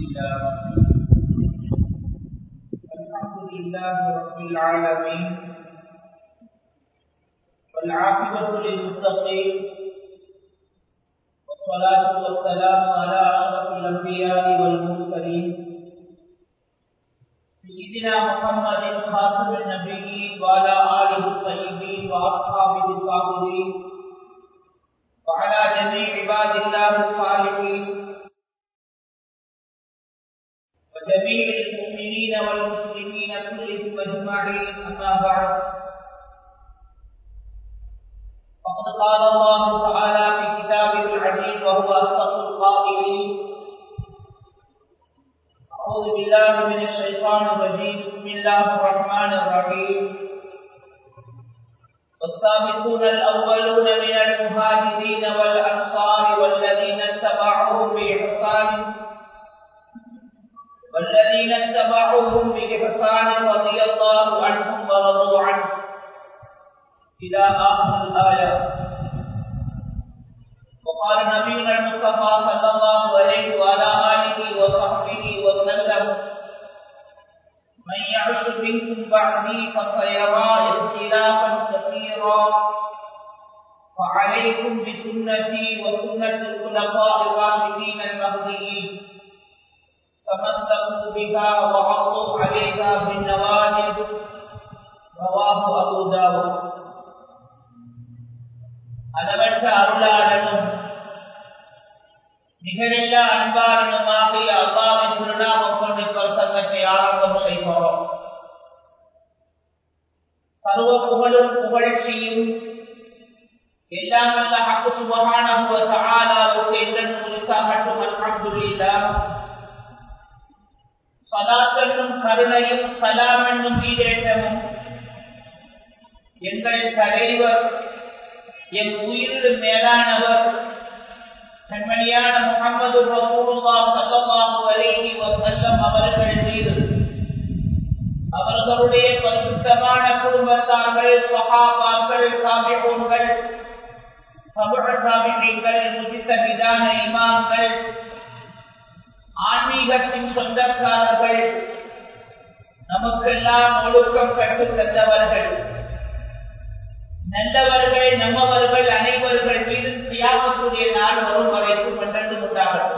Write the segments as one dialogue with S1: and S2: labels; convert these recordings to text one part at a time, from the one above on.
S1: الله الحمد لله رب العالمين والعاقبة للمتقين والصلاة والسلام على أشرف الأنبياء والمرسلين سيدنا محمد خاتم النبيين وعلى آله الطيبين وأصحابه الطاهرين وعلى جميع عباد الله الصالحين وجميع المؤمنين والمسلمين كلهم اجمعين اما بعد فقد قال الله تعالى في كتابه العزيز وهو اصدق القائلين اعوذ بالله من الشيطان الرجيم بسم الله الرحمن الرحيم والسابقون الأولون من المهاجرين والأنصار والذين اتبعوهم بإحسان والذين اتبعوهم بإحسان رضي الله عنهم ورضوا عنه إلى آخر الآية وقال نبينا المصطفى صلى الله عليه وعلى آله وصحبه وسلم من يعش منكم بعدي فسيرى اختلافا كثيرا فعليكم بسنتي وسنة الخلفاء الراشدين المهديين تمسكوا بها وعضوا عليها بالنواجذ رواه أبو داود அளவற்ற அருளாளனும் நிகரில்ல அன்பாளனுமாகிய அல்லாவின் திருநாமம் கொண்டு பிரசங்கத்தை ஆரம்பம் செய்கிறோம் சர்வ புகழும் புகழ்ச்சியும் எல்லாம் அல்ல ஹக்கு சுபஹானஹு தஆலாவுக்கு என்றும் குறித்தாகட்டும் அல்ஹம்துலில்லாஹ் சலாத்தென்னும் கருணையும் சலாம் என்னும் ஈடேற்றமும் எங்கள் தலைவர் என் உயிரில் மேலானவர் கண்மணியான முகமது ரசூலுல்லா ஸல்லல்லாஹு அலைஹி வஸல்லம் அவர்கள் மீது அவர்களுடைய பரிசுத்தமான குடும்பத்தார்கள் சஹாபாக்கள் தாபிஊன்கள் தபுஅ தாபிஈன்கள் முஜித்தஹிதான இமாம்கள் ஆன்மீகத்தின் சொந்தக்காரர்கள் நமக்கெல்லாம் ஒழுக்கம் கற்றுத் தந்தவர்கள் நல்லவர்கள் நம்மவர்கள் அனைவர்கள் மீது தியாகக்கூடிய நாள் வரும் வரைக்கும் என்றென்று உண்டாகும்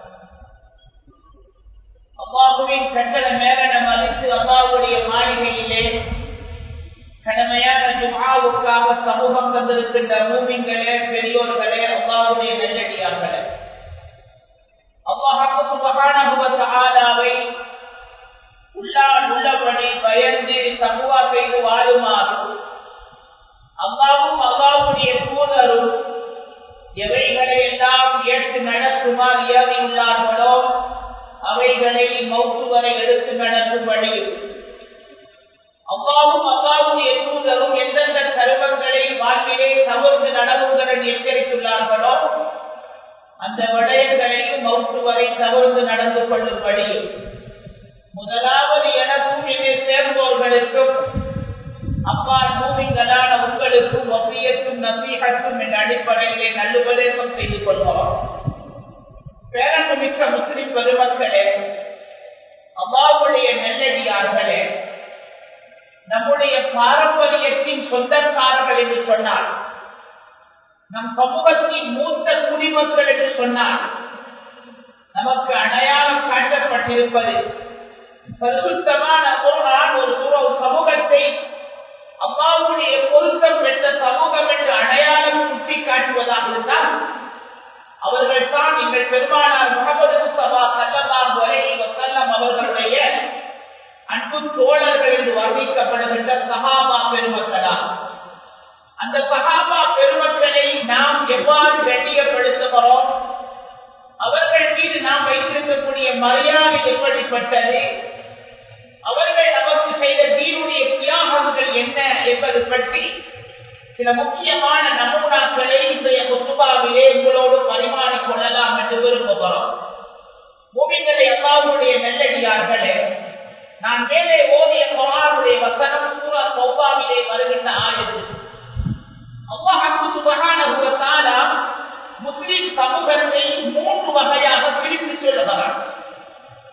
S1: அல்லாஹுவின் கட்டளை மேல நம்ம அழைத்து அல்லாஹுடைய மாளிகையிலே கடமையான ஜுமாவுக்காக சமூகம் தந்திருக்கின்ற மூமிங்களே பெரியோர்களே அல்லாஹுடைய நல்லடியார்களே அல்லாஹாக்கு மகானகுவத்தாலாவை உள்ளால் உள்ளபடி பயந்து சமூகா செய்து வாழுமாறு அல்லாவும் அல்லாவுடைய தூதரும் எவைகளை எல்லாம் ஏற்று நடத்துமாறு ஏறியுள்ளார்களோ அவைகளை மௌத்து வரை எடுத்து நடத்தும்படியும் அல்லாவும் அல்லாவுடைய தூதரும் எந்தெந்த சர்வங்களை வாழ்விலே தவிர்த்து நடவுங்கள் எச்சரித்துள்ளார்களோ அந்த விடயங்களையும் மௌத்து வரை தவிர்த்து நடந்து கொள்ளும்படியும் முதலாவது எனக்கும் இதை சேர்ந்தோர்களுக்கும் அப்பா பூமிங்களான உங்களுக்கும் வசியத்தும் நசீகத்தும் என்ற அடிப்படையிலே நல்லுபதேசம் செய்து கொள்வோம் பேரன்பு மிக்க முஸ்லிம் பெருமக்களே அவ்வாவுடைய நெல்லடியார்களே நம்முடைய பாரம்பரியத்தின் சொந்தக்காரர்கள் என்று சொன்னால் நம் சமூகத்தின் மூத்த குடிமக்கள் என்று சொன்னால் நமக்கு அடையாளம் காட்டப்பட்டிருப்பது பரிசுத்தமான ஒரு ஒரு சமூகத்தை அல்லாவுடைய பொருத்தம் பெற்ற சமூகம் என்று அடையாளம் சுட்டி காட்டுவதாக இருந்தால் அவர்கள் தான் எங்கள் பெருமானார் முகமது முஸ்தபா சல்லல்லாஹு அலைஹி வஸல்லம் அவர்களுடைய அன்பு தோழர்கள் என்று வர்ணிக்கப்படுகின்ற சஹாபா பெருமக்களா அந்த சஹாபா பெருமக்களை நாம் எவ்வாறு கண்ணியப்படுத்துகிறோம் அவர்கள் மீது நாம் வைத்திருக்கக்கூடிய மரியாதை எப்படிப்பட்டது அவர்கள் நமக்கு செய்த தீனுடைய தியாகங்கள் என்ன என்பது பற்றி சில முக்கியமான நமூனாக்களை இன்றைய குத்துபாவிலே உங்களோடு பரிமாறிக் கொள்ளலாம் என்று விரும்புகிறோம் பூமிகளை எல்லாருடைய நல்லடியார்களே நான் மேலே ஓதிய குரானுடைய வசனம் சூரா சௌபாவிலே வருகின்ற ஆயத்து அல்லாஹு சுபஹானஹு வ தஆலா முஸ்லிம் சமூகத்தை மூன்று வகையாக பிரித்து சொல்லுகிறார்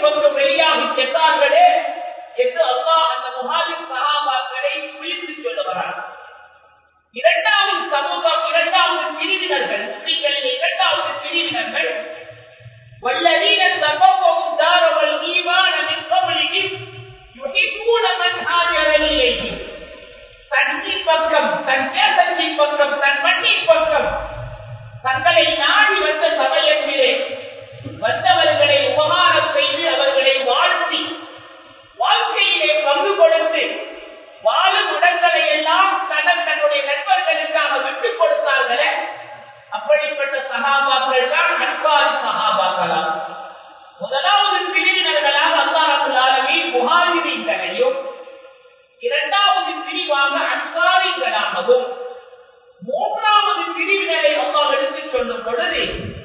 S1: பக்கம் வெளியாகி சென்றார்களே என்று அல்லாஹ் அந்த முஹாஜிர் சஹாபாக்களை குறித்து சொல்லுகிறார் இரண்டாவது சமூகம் இரண்டாவது பிரிவினர்கள் முஸ்லிம்களில் இரண்டாவது பிரிவினர்கள் والذين تبوأوا الدار والإيمان من قبلهم يحبون من هاجر إليهم தன்னின் பக்கம் தன் தேசத்தின் பக்கம் தன் மண்ணின் பக்கம் தங்களை நாடி வந்த சமயத்திலே வந்தவர்களை உபகாரம் செய்து அவர்களை வாழ்த்தி வாழ்க்கையிலே பங்கு கொடுத்து வாழும் இடங்களை எல்லாம் தனது தன்னுடைய நண்பர்களுக்காக விட்டுக் கொடுத்தார்களே அப்படிப்பட்ட சகாபாக்கள் தான் அன்பாரி சகாபாக்களா முதலாவது பிரிவினர்களாக அல்லாஹுலாலமி முகாரிகளையும் இரண்டாவது பிரிவாக அன்சாரிகளாகவும் மூன்றாவது பிரிவினரை அல்லாஹ் எடுத்துச் சொல்லும் பொழுது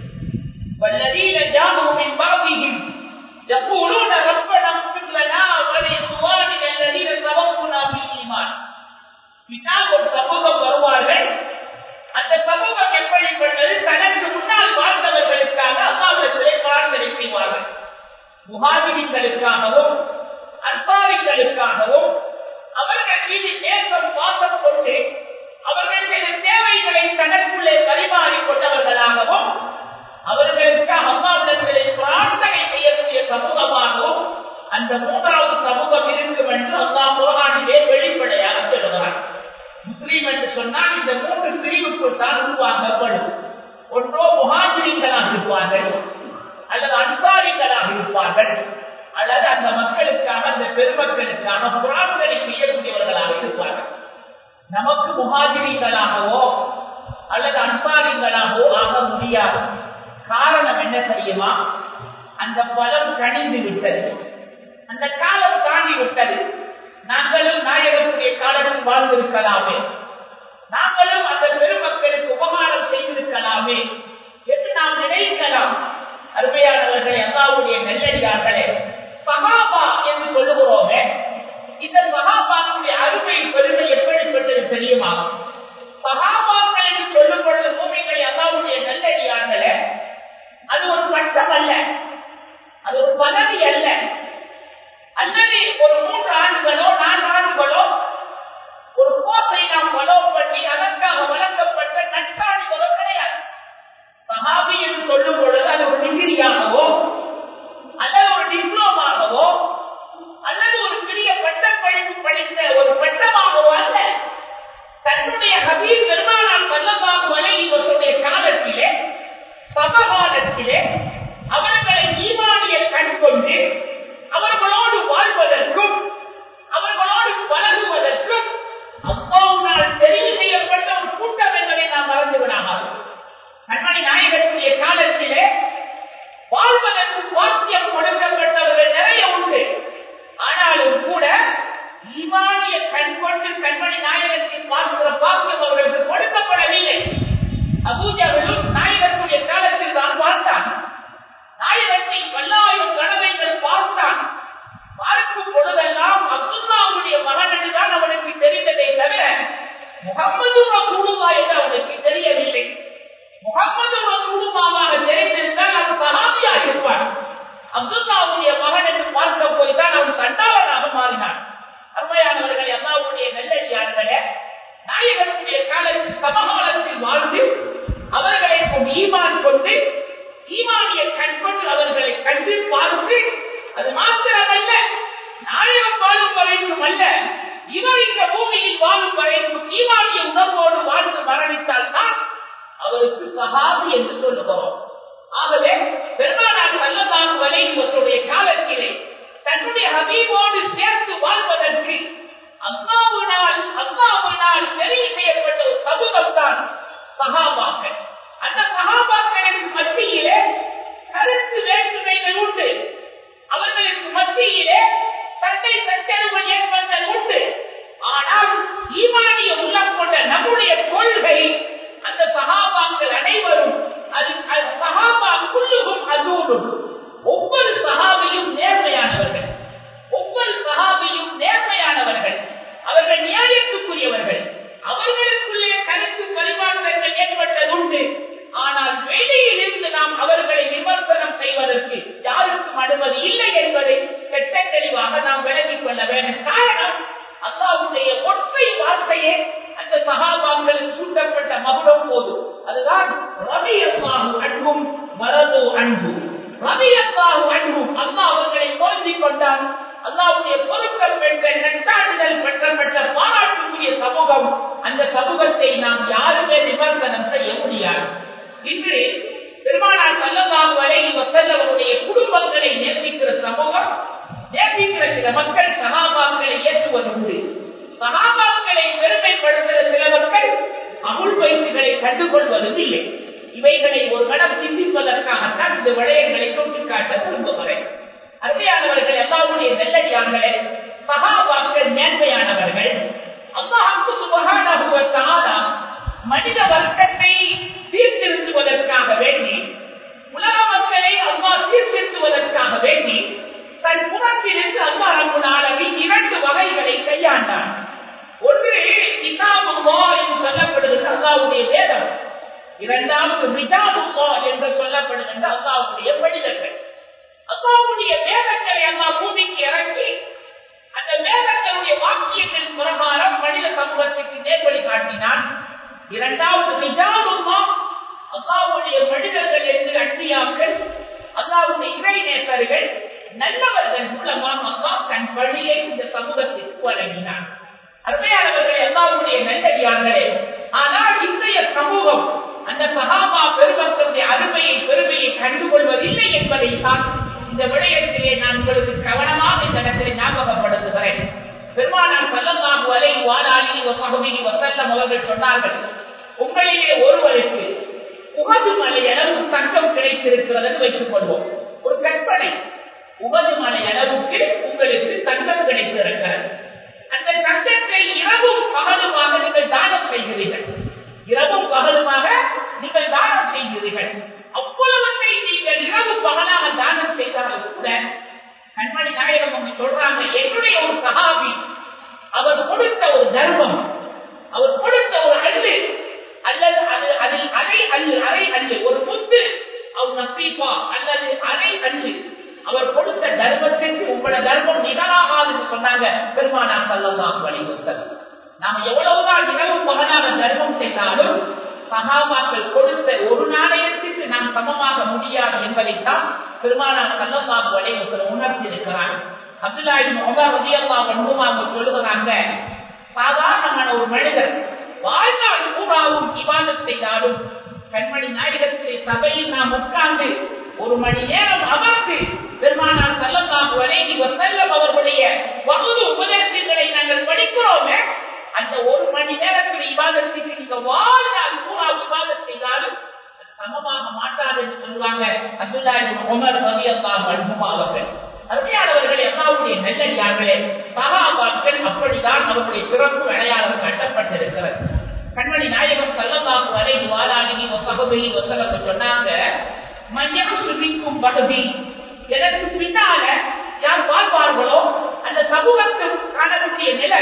S1: والذين جاءوا من بعدهم يقولون ربنا اغفر لنا ولإخواننا الذين سبقونا بالإيمان பின்னால் ஒரு சமூகம் வருவார்கள் அந்த சமூகம் எப்படிப்பட்டது தனக்கு முன்னால் வாழ்ந்தவர்களுக்காக அல்லாவிடத்திலே பிரார்த்தனை செய்வார்கள் முகாதிரிகளுக்காகவும் அன்பாரிகளுக்காகவும் அவர்கள் மீது நேசம் பாசம் கொண்டு அவர்களுடைய தேவைகளை தனக்குள்ளே பரிமாறிக் கொண்டவர்களாகவும் அவர்களுக்காக அல்லாவிடத்திலே பிரார்த்தனை செய்யக்கூடிய சமூகமாகவும் அந்த மூன்றாவது சமூகம் இருக்கும் என்று அல்லாஹ் குரானிலே வெளிப்படையாக சொல்லுகிறார் முஸ்லீம் என்று சொன்னால் இந்த மூன்று பிரிவுக்குள் தான் உருவாக்கப்படும் ஒன்றோ முகாஜிரிகளாக இருப்பார்கள் அல்லது அன்சாரிகளாக இருப்பார்கள் அல்லது அந்த மக்களுக்காக அந்த பெருமக்களுக்காக புறான்களை செய்யக்கூடியவர்களாக இருப்பார்கள் நமக்கு முகாஜிரிகளாகவோ அல்லது அன்சாரிகளாகவோ ஆக முடியாது காரணம் என்ன தெரியுமா அந்த பலம் கணிந்து விட்டது அந்த காலம் தாண்டி விட்டது நாங்களும் நாயகத்துடைய காலத்தில் வாழ்ந்திருக்கலாமே நாங்களும் அந்த பெருமக்களுக்கு உபகாரம் செய்திருக்கலாமே என்று நாம் நினைக்கலாம் அருமையானவர்களை அல்லாவுடைய நெல்லடியார்களே சகாபா என்று சொல்லுகிறோமே இந்த சகாபாவுடைய அருமை பெருமை எப்படிப்பட்டது தெரியுமா சகாபாக்கள் என்று சொல்லும் பொழுது பூமிகளை அல்லாவுடைய நெல்லடியார்களே அது ஒரு பட்டம் அல்ல அது ஒரு பதவி அல்ல அல்லது ஒரு மூன்று ஆண்டுகளோ நான்கு ஆண்டுகளோ ஒரு கோசை நாம் பலோம் பண்ணி அதற்காக வழங்கப்பட்ட நட்பாளிகளோ கிடையாது சகாபி என்று சொல்லும் பொழுது அது ஒரு டிகிரியாகவோ அல்லது ஒரு டிப்ளோமாகவோ அல்லது ஒரு பெரிய பட்ட படிப்பு படித்த ஒரு பட்டமாகவோ அல்ல தன்னுடைய ஹபீப் பெருமானால் வல்லமாக வரை இவருடைய காலத்திலே சமகாலத்திலே அவர்களை ஈமானிய கண் கொண்டு அவர்களோடு வாழ்வதற்கும் அவர்களோடு பழகுவதற்கும் அம்மாவுனால் தெரிவு செய்யப்பட்ட ஒரு கூட்டம் என்பதை நாம் மறந்து விடாமல் கண்மணி நாயகத்துடைய காலத்திலே வாழ்வதற்கு பாக்கியம் கொடுக்கப்பட்டவர்கள் நிறைய உண்டு ஆனாலும் கூட ஈமானிய கண் கொண்டு கண்மணி நாயகத்தை பார்க்கிற பாக்கியம் அவர்களுக்கு கொடுக்கப்படவில்லை அபூஜாவிலும் நாயகத்துடைய காலத்தில் தான் பார்த்தான் நாயகத்தை பல்லாயிரம் கடமைகள் பார்த்தான் பார்க்கும் பொழுதெல்லாம் அப்துல்லாவுடைய மகன் என்றுதான் அவனுக்கு தெரிந்ததை தவிர முகமது ரசூலுல்லா என்று அவனுக்கு தெரியவில்லை முகமது ரசூலுல்லாவாக தெரிந்திருந்தால் அவன் சகாபியாக இருப்பான் அப்துல்லாவுடைய மகன் என்று பார்க்க போய் தான் அவன் சண்டாளனாக மாறினான் அருமையானவர்கள் அல்லாவுடைய நெல்லடியார்களே நாயகனுடைய காலத்தில் சமகாலத்தில் வாழ்ந்து அவர்களை கொண்டு ஈமான் கொண்டு ஈமானிய கண் கொண்டு அவர்களை கண்டு பார்த்து அது மாத்திரமல்ல நாயகம் வாழும் வரைக்கும் அல்ல இவர் இந்த பூமியில் வாழும் வரைக்கும் ஈமானிய உணர்வோடு வாழ்ந்து மரணித்தால் தான் அவருக்கு சகாபி என்று சொல்லுகிறோம் ஆகவே பெருமானார் வல்லதாக வரை இவர்களுடைய காலத்திலே தன்னுடைய ஹபீபோடு சேர்த்து வாழ்வதற்கு அல்லாவுனால் அல்லாவுனால் தெரிவு செய்யப்பட்ட ஒரு சமூகம் தான் சகாபாக்கள் அந்த சகாபாக்களின் மத்தியிலே கருத்து வேற்றுமைகள் உண்டு அவர்களுக்கு மத்தியிலே சண்டை சச்சரவுகள் ஏற்பட்டது உண்டு ஆனால் ஈமானிய உள்ளம் கொண்ட நம்முடைய கொள்கை அந்த சகாபாக்கள் அனைவரும் அது அது சகாபா குள்ளுகும் அதுவும் ரலியல்லாஹு அன்ஹும் அல்லாஹ் அவர்களை பொருந்திக் கொண்டான் அல்லாஹ்வுடைய பொருத்தம் பெற்ற நட்டாடுதல் பெற்ற பெற்ற பாராட்டுக்குரிய சமூகம் அந்த சமூகத்தை நாம் யாருமே விமர்சனம் செய்ய முடியாது இன்று பெருமானார் சல்லல்லாஹு அலைஹி வஸல்லம் அவருடைய குடும்பங்களை நேசிக்கிற சமூகம் நேசிக்கிற சில மக்கள் சகாபாக்களை ஏற்றுவதுண்டு சகாபாக்களை பெருமைப்படுத்துகிற சில மக்கள் அமுல் வயசுகளை கண்டுகொள்வதும் இல்லை இவைகளை ஒரு கணம் சிந்திப்பதற்காகத்தான் இந்த விடயங்களை சுட்டிக்காட்ட விரும்புகிறேன் அருமையானவர்கள் எல்லாருடைய நெல்லடியார்களே சகாபாக்கள் மேன்மையானவர்கள் அல்லாஹுக்கு சுபகான மனித வர்க்கத்தை சீர்திருத்துவதற்காக வேண்டி உலக மக்களை அல்லாஹ் சீர்திருத்துவதற்காக வேண்டி தன் புறத்திலிருந்து அல்லாஹ் ரப்புல் ஆலமீன் இரண்டு வகைகளை கையாண்டான் ஒன்று கிதாபுல்லா என்று சொல்லப்படுகின்ற அல்லாஹ்வுடைய வேதம் இரண்டாவது மிதாபுல்லா என்று சொல்லப்படுகின்ற அல்லாஹ்வுடைய மனிதர்கள் அல்லாஹ்வுடைய வேதங்களை அல்லாஹ் பூமிக்கு இறக்கி அந்த வேதங்களுடைய வாக்கியங்கள் பிரகாரம் மனித சமூகத்திற்கு நேர்வழி காட்டினான் இரண்டாவது மிதாபுல்லா அல்லாஹ்வுடைய மனிதர்கள் என்று அன்பியாக்கள் அல்லாஹ்வுடைய இறை நேசர்கள் நல்லவர்கள் மூலமாக அல்லாஹ் தன் வழியை இந்த சமூகத்திற்கு வழங்கினான் அருமையானவர்கள் எல்லாருடைய நல்லடியார்களே ஆனால் இன்றைய சமூகம் அந்த சகாபா பெருமக்களுடைய அருமையை பெருமையை கண்டுகொள்வதில்லை என்பதை தான் இந்த விடயத்திலே நான் உங்களுக்கு கவனமாக இந்த இடத்திலே ஞாபகப்படுத்துகிறேன் பெருமானார் சல்லல்லாஹு அலைஹி வாலாலிஹி வஸஹபிஹி வஸல்லம் அவர்கள் சொன்னார்கள் உங்களிலே ஒருவருக்கு உகது மலை அளவு தங்கம் கிடைத்திருக்கிறது என்று வைத்துக் கொள்வோம் ஒரு கற்பனை உகது மலை அளவுக்கு உங்களுக்கு தங்கம் கிடைத்திருக்கிறது அந்த தங்கத்தை இரவும் பகலுமாக நீங்கள் தானம் செய்கிறீர்கள் இரவும் பகலுமாக நீங்கள் தானம் செய்கிறீர்கள் அவ்வளவத்தை நீங்கள் இரவு பகலாக தானம் செய்தாலும் கூட கண்மணி நாயகம் அவங்க சொல்றாங்க என்னுடைய ஒரு சகாபி அவர் கொடுத்த ஒரு தர்மம் அவர் கொடுத்த ஒரு அள்ளு அல்லது அது அதில் அரை அள்ளு அரை அள்ளு ஒரு முத்து அவர் நப்பீப்பா அல்லது அரை அள்ளு அவர் கொடுத்த தர்மத்திற்கு உங்களோட தர்மம் நிகராகாதுன்னு சொன்னாங்க பெருமானா சல்லல்லாஹு அலைஹி வஸல்லம் நாம எவ்வளவுதான் இரவு பகலாக தர்மம் செய்தாலும் சகாபாக்கள் கொடுத்த ஒரு நாணயத்திற்கு நாம் சமமாக முடியாது என்பதைத்தான் பெருமானார் சல்லல்லாஹு அலைஹி வஸல்லம் உணர்த்தி இருக்கிறார் அப்துல்லாஹி உமர் ரலியல்லாஹு அன்ஹு அவங்க சொல்லுகிறாங்க சாதாரணமான ஒரு மனிதர் வாழ்நாள் பூராவும் இபாதத் செய்தாலும் கண்மணி நாயகத்திலே சபையில் நாம் உட்கார்ந்து ஒரு மணி நேரம் அமர்ந்து பெருமானார் சல்லல்லாஹு அலைஹி வஸல்லம் அவர்களுடைய வகுது உபதேசங்களை நாங்கள் படிக்கிறோமே அந்த ஒரு மணி நேரத்தில் இபாதத்துக்கு நீங்க வாழ்நாள் பூரா இபாதத் செய்தாலும் அது சமமாக மாட்டாது என்று சொல்லுவாங்க அப்துல்லாஹி உமர் ரலியல்லாஹு அன்ஹு அவர்கள் அருமையானவர்கள் எல்லாருடைய நல்லடியார்களே சகாபாக்கள் அப்படித்தான் அவருடைய சிறப்பு அடையாளம் கட்டப்பட்டிருக்கிறது கண்மணி நாயகம் சல்லல்லாஹு அலைஹி வாலாலிஹி வஸஹபிஹி வஸல்லம் சொன்னாங்க மையத்து மிக்கும் பகுதி எனக்கு பின்னால யார் வாழ்வார்களோ அந்த சமூகத்தில் காணக்கூடிய நிலை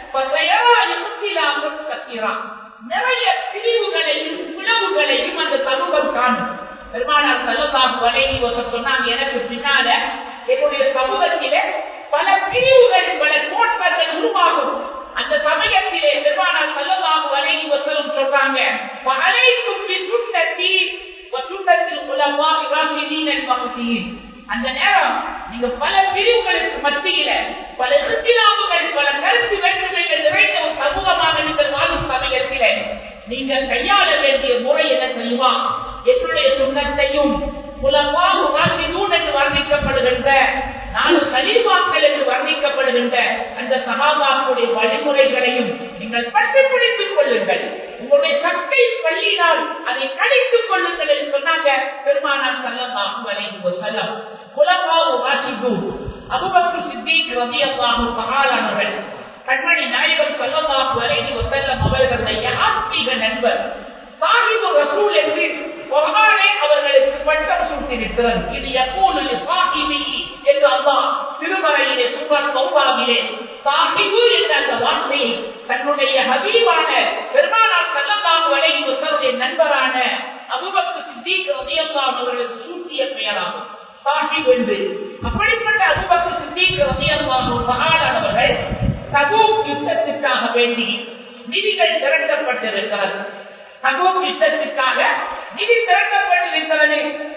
S1: நிறைய பிரிவுகளையும் பிளவுகளையும் அந்த சமூகம் காணும் பெருமானார் சல்லல்லாஹு அலைஹி வஸல்லம் சொன்னாங்க எனக்கு பின்னால என்னுடைய சமூகத்திலே பல பிரிவுகள் பல கோட்பாடுகள் உருவாகும் அந்த சமயத்திலே பெருமானார் சல்லல்லாஹு அலைஹி வஸல்லம் சொல்றாங்க வஅலைக்கும் பி சுன்னதி வ சுன்னத்தில் உலமா இராஷிதீன் அல் மஹ்தியின் அந்த நேரம் நீங்க பல பிரிவுகளுக்கு மத்தியில பல இஸ்லாமுகள் பல கருத்து வேற்றுமைகள் நிறைந்த ஒரு சமூகமாக நீங்கள் வாழும் சமயத்திலே நீங்கள் கையாள வேண்டிய முறை என்ன தெரியுமா என்னுடைய சுண்ணத்தையும் புலவாகு ராசிதூன் என்று வர்ணிக்கப்படுகின்ற நாலு கலிமாக்கள் என்று வர்ணிக்கப்படுகின்ற அந்த சகாபாக்களுடைய வழிமுறைகளையும் நீங்கள் பற்றி பிடித்துக் கொள்ளுங்கள் உங்களுடைய சக்தி பள்ளியினால் அதை கழித்துக் கொள்ளுங்கள் என்று சொன்னாங்க பெருமானார் சல்லல்லாஹு அலைஹி வஸல்லம் புலவாகு ராசிதூன் அபூபக்கர் சித்திக் ரலியல்லாஹு தஆலானவர்கள் கண்மணி நாயகம் சல்லல்லாஹு அலைஹி வஸல்லம் அவர்களுடைய ஆத்மீக நண்பர் சாஹிபு ரசூல் என்று குர்ஆனே அவர்களுக்கு பட்டம் சூட்டியிருக்கிறது இது யகூலு லிசாஹிபிஹி என்று அல்லாஹ் திருமறையிலே சூரத் தௌபாவிலே சாஹிபு என்ற அந்த வார்த்தையை தன்னுடைய ஹபீபான பெருமானார் ஸல்லல்லாஹு அலைஹி வஸல்லம் நண்பரான அபூபக்கர் சித்திக் ரலியல்லாஹு அவர்களுக்கு சூட்டிய பெயராகும் சாஹிப் என்று அப்படிப்பட்ட அபூபக்கர் சித்திக் ரலியல்லாஹு தஆலானவர்கள் தபூக் யுத்தத்திற்காக வேண்டி நிதிகள் திரட்டப்பட்டிருக்கிறது தபூக் யுத்தத்திற்காக நிதி திரட்டப்பட்டிருக்கிறது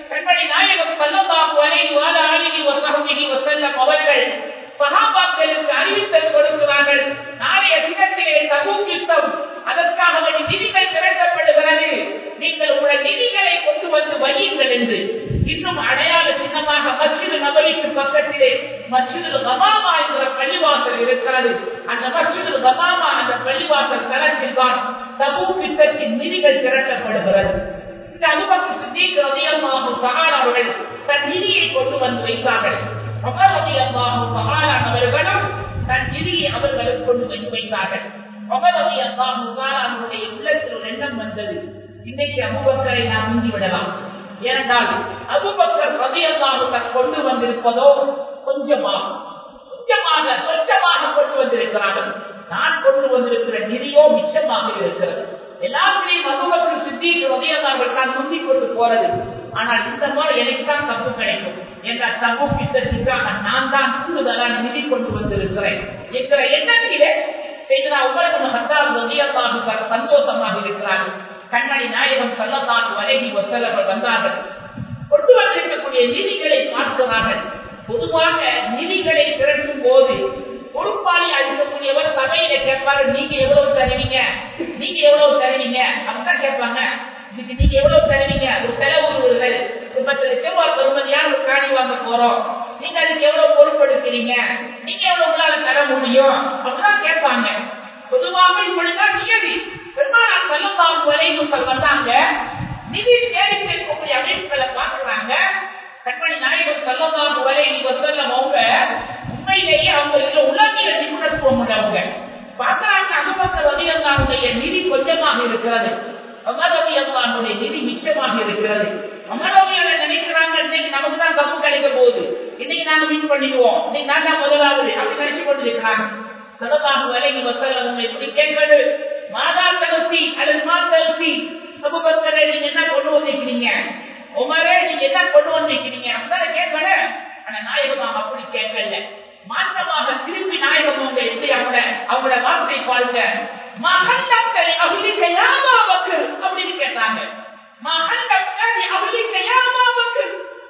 S1: கண்மணி நாயகம் சல்லல்லாஹு அலைஹி வ ஆலிஹி வ ஸஹ்பிஹி வஸல்லம் அவர்கள் சஹாபாக்களுக்கு அறிவித்தல் கொடுக்கிறார்கள் நாளைய தினத்திலே தபூக் யுத்தம் அதற்காக வேண்டி நிதிகள் திரட்டப்படுகிறது நீங்கள் உங்கள் நிதிகளை கொண்டு வந்து வையுங்கள் என்று இன்னும் அடையாள சின்னமாக மஸ்ஜிது நபரிக்கு பக்கத்திலே மஸ்ஜிது கமாமா என்கிற பள்ளிவாசல் இருக்கிறது அந்த மஸ்ஜிது கமாமா அந்த பள்ளிவாசல் தளத்தில் தான் தபூக் யுத்தத்தின் நிதிகள் திரட்டப்படுகிறது இந்த அனுபவம் சித்திக் ரலியல்லாஹு தஆலா அவர்கள் தன் நிதியை கொண்டு வந்து வைத்தார்கள் உமர் ரலியல்லாஹு தஆலா அவர்களும் தன் நிதியை அவர்களுக்கு கொண்டு வந்து வைத்தார்கள் உமர் ரலியல்லாஹு தஆலா அவருடைய உள்ளத்தில் ஒரு எண்ணம் வந்தது இன்னைக்கு அபூபக்கரை நாம் முந்தி விடலாம் ஏனென்றால் அபூபக்கர் ரலியல்லாஹு தன் கொண்டு வந்திருப்பதோ கொஞ்சமாக கொஞ்சமாக சொச்சமாக கொண்டு வந்திருக்கிறார்கள் நான் கொண்டு வந்திருக்கிற நிதியோ மிச்சமாக இருக்கிறது எல்லாத்திலையும் அபுபக்கர் சித்திக்கு உதயதார்கள் தான் முந்தி கொண்டு போறது ஆனால் இந்த முறை எனக்கு தான் தப்பு கிடைக்கும் என்ற தப்பு பித்தத்திற்காக நான் தான் கூடுதலான நிதி கொண்டு வந்திருக்கிறேன் என்கிற எண்ணத்திலே செய்தா உபரகன ஹத்தார் உதயதாக சந்தோஷமாக இருக்கிறார்கள் கண்ணாடி நாயகம் சல்லத்தாக்கு வரைகி ஒத்தலர்கள் வந்தார்கள் கொண்டு வந்திருக்கக்கூடிய நிதிகளை பார்க்கிறார்கள் பொதுவாக நிதிகளை திரட்டும் போது பொறுப்பாளி அளிக்கக்கூடியவர் சபையில கேட்பாரு நீங்க எவ்வளவு தருவீங்க நீங்க எவ்வளவு தருவீங்க அப்படிதான் கேட்பாங்க இதுக்கு நீங்க எவ்வளவு தருவீங்க ஒரு செலவு வருகிறது ஒரு பத்து லட்சம் ரூபாய் பெருமதியான ஒரு காணி வாங்க போறோம் நீங்க அதுக்கு எவ்வளவு பொறுப்பெடுக்கிறீங்க நீங்க எவ்வளவு உங்களால தர முடியும் அப்படிதான் கேட்பாங்க பொதுவாக இப்படிதான் நியதி பெருமாள் செல்லத்தாம் வரைக்கும் வந்தாங்க நிதி தேடி கேட்கக்கூடிய அமைப்புகளை பார்க்கிறாங்க கண்மணி நாயகர் செல்லத்தாம் வரை வசல்லம் அவங்க உண்மையிலேயே அவங்க இதுல உலகில நிபுணத்துவம் உள்ளவங்க பார்க்கறாங்க அனுபவத்தில் அதிகங்களுடைய நிதி கொஞ்சமாக இருக்கிறது அமரவி அல்லானுடைய நிதி மிச்சமாக இருக்கிறது அமரவியால நினைக்கிறாங்க இன்னைக்கு நமக்கு தான் தப்பு கிடைக்க போகுது இன்னைக்கு நாங்க மீட் பண்ணிடுவோம் இன்னைக்கு நான் தான் முதலாவது அப்படி நினைச்சு கொண்டு இருக்கிறாங்க சததாக விலகி வசல்ல உங்களை இப்படி கேட்பது மாதா தகுதி அல்லது மா தகுதி அபுபக்கரை நீங்க என்ன கொண்டு வந்திருக்கிறீங்க உமரே நீங்க என்ன கொண்டு வந்திருக்கிறீங்க அப்படிதான் கேட்பேன் ஆனா நாயகமாக அப்படி கேட்கல மாற்றமாக திருப்பி நாயகம் அவங்க எப்படி அவங்க அவங்களோட வார்த்தை பாருங்க மகண்டக்கள் அவளுக்கு யாமாவுக்கு அப்படின்னு கேட்டாங்க மகண்டக்கள் அவளுக்கு யாமாவுக்கு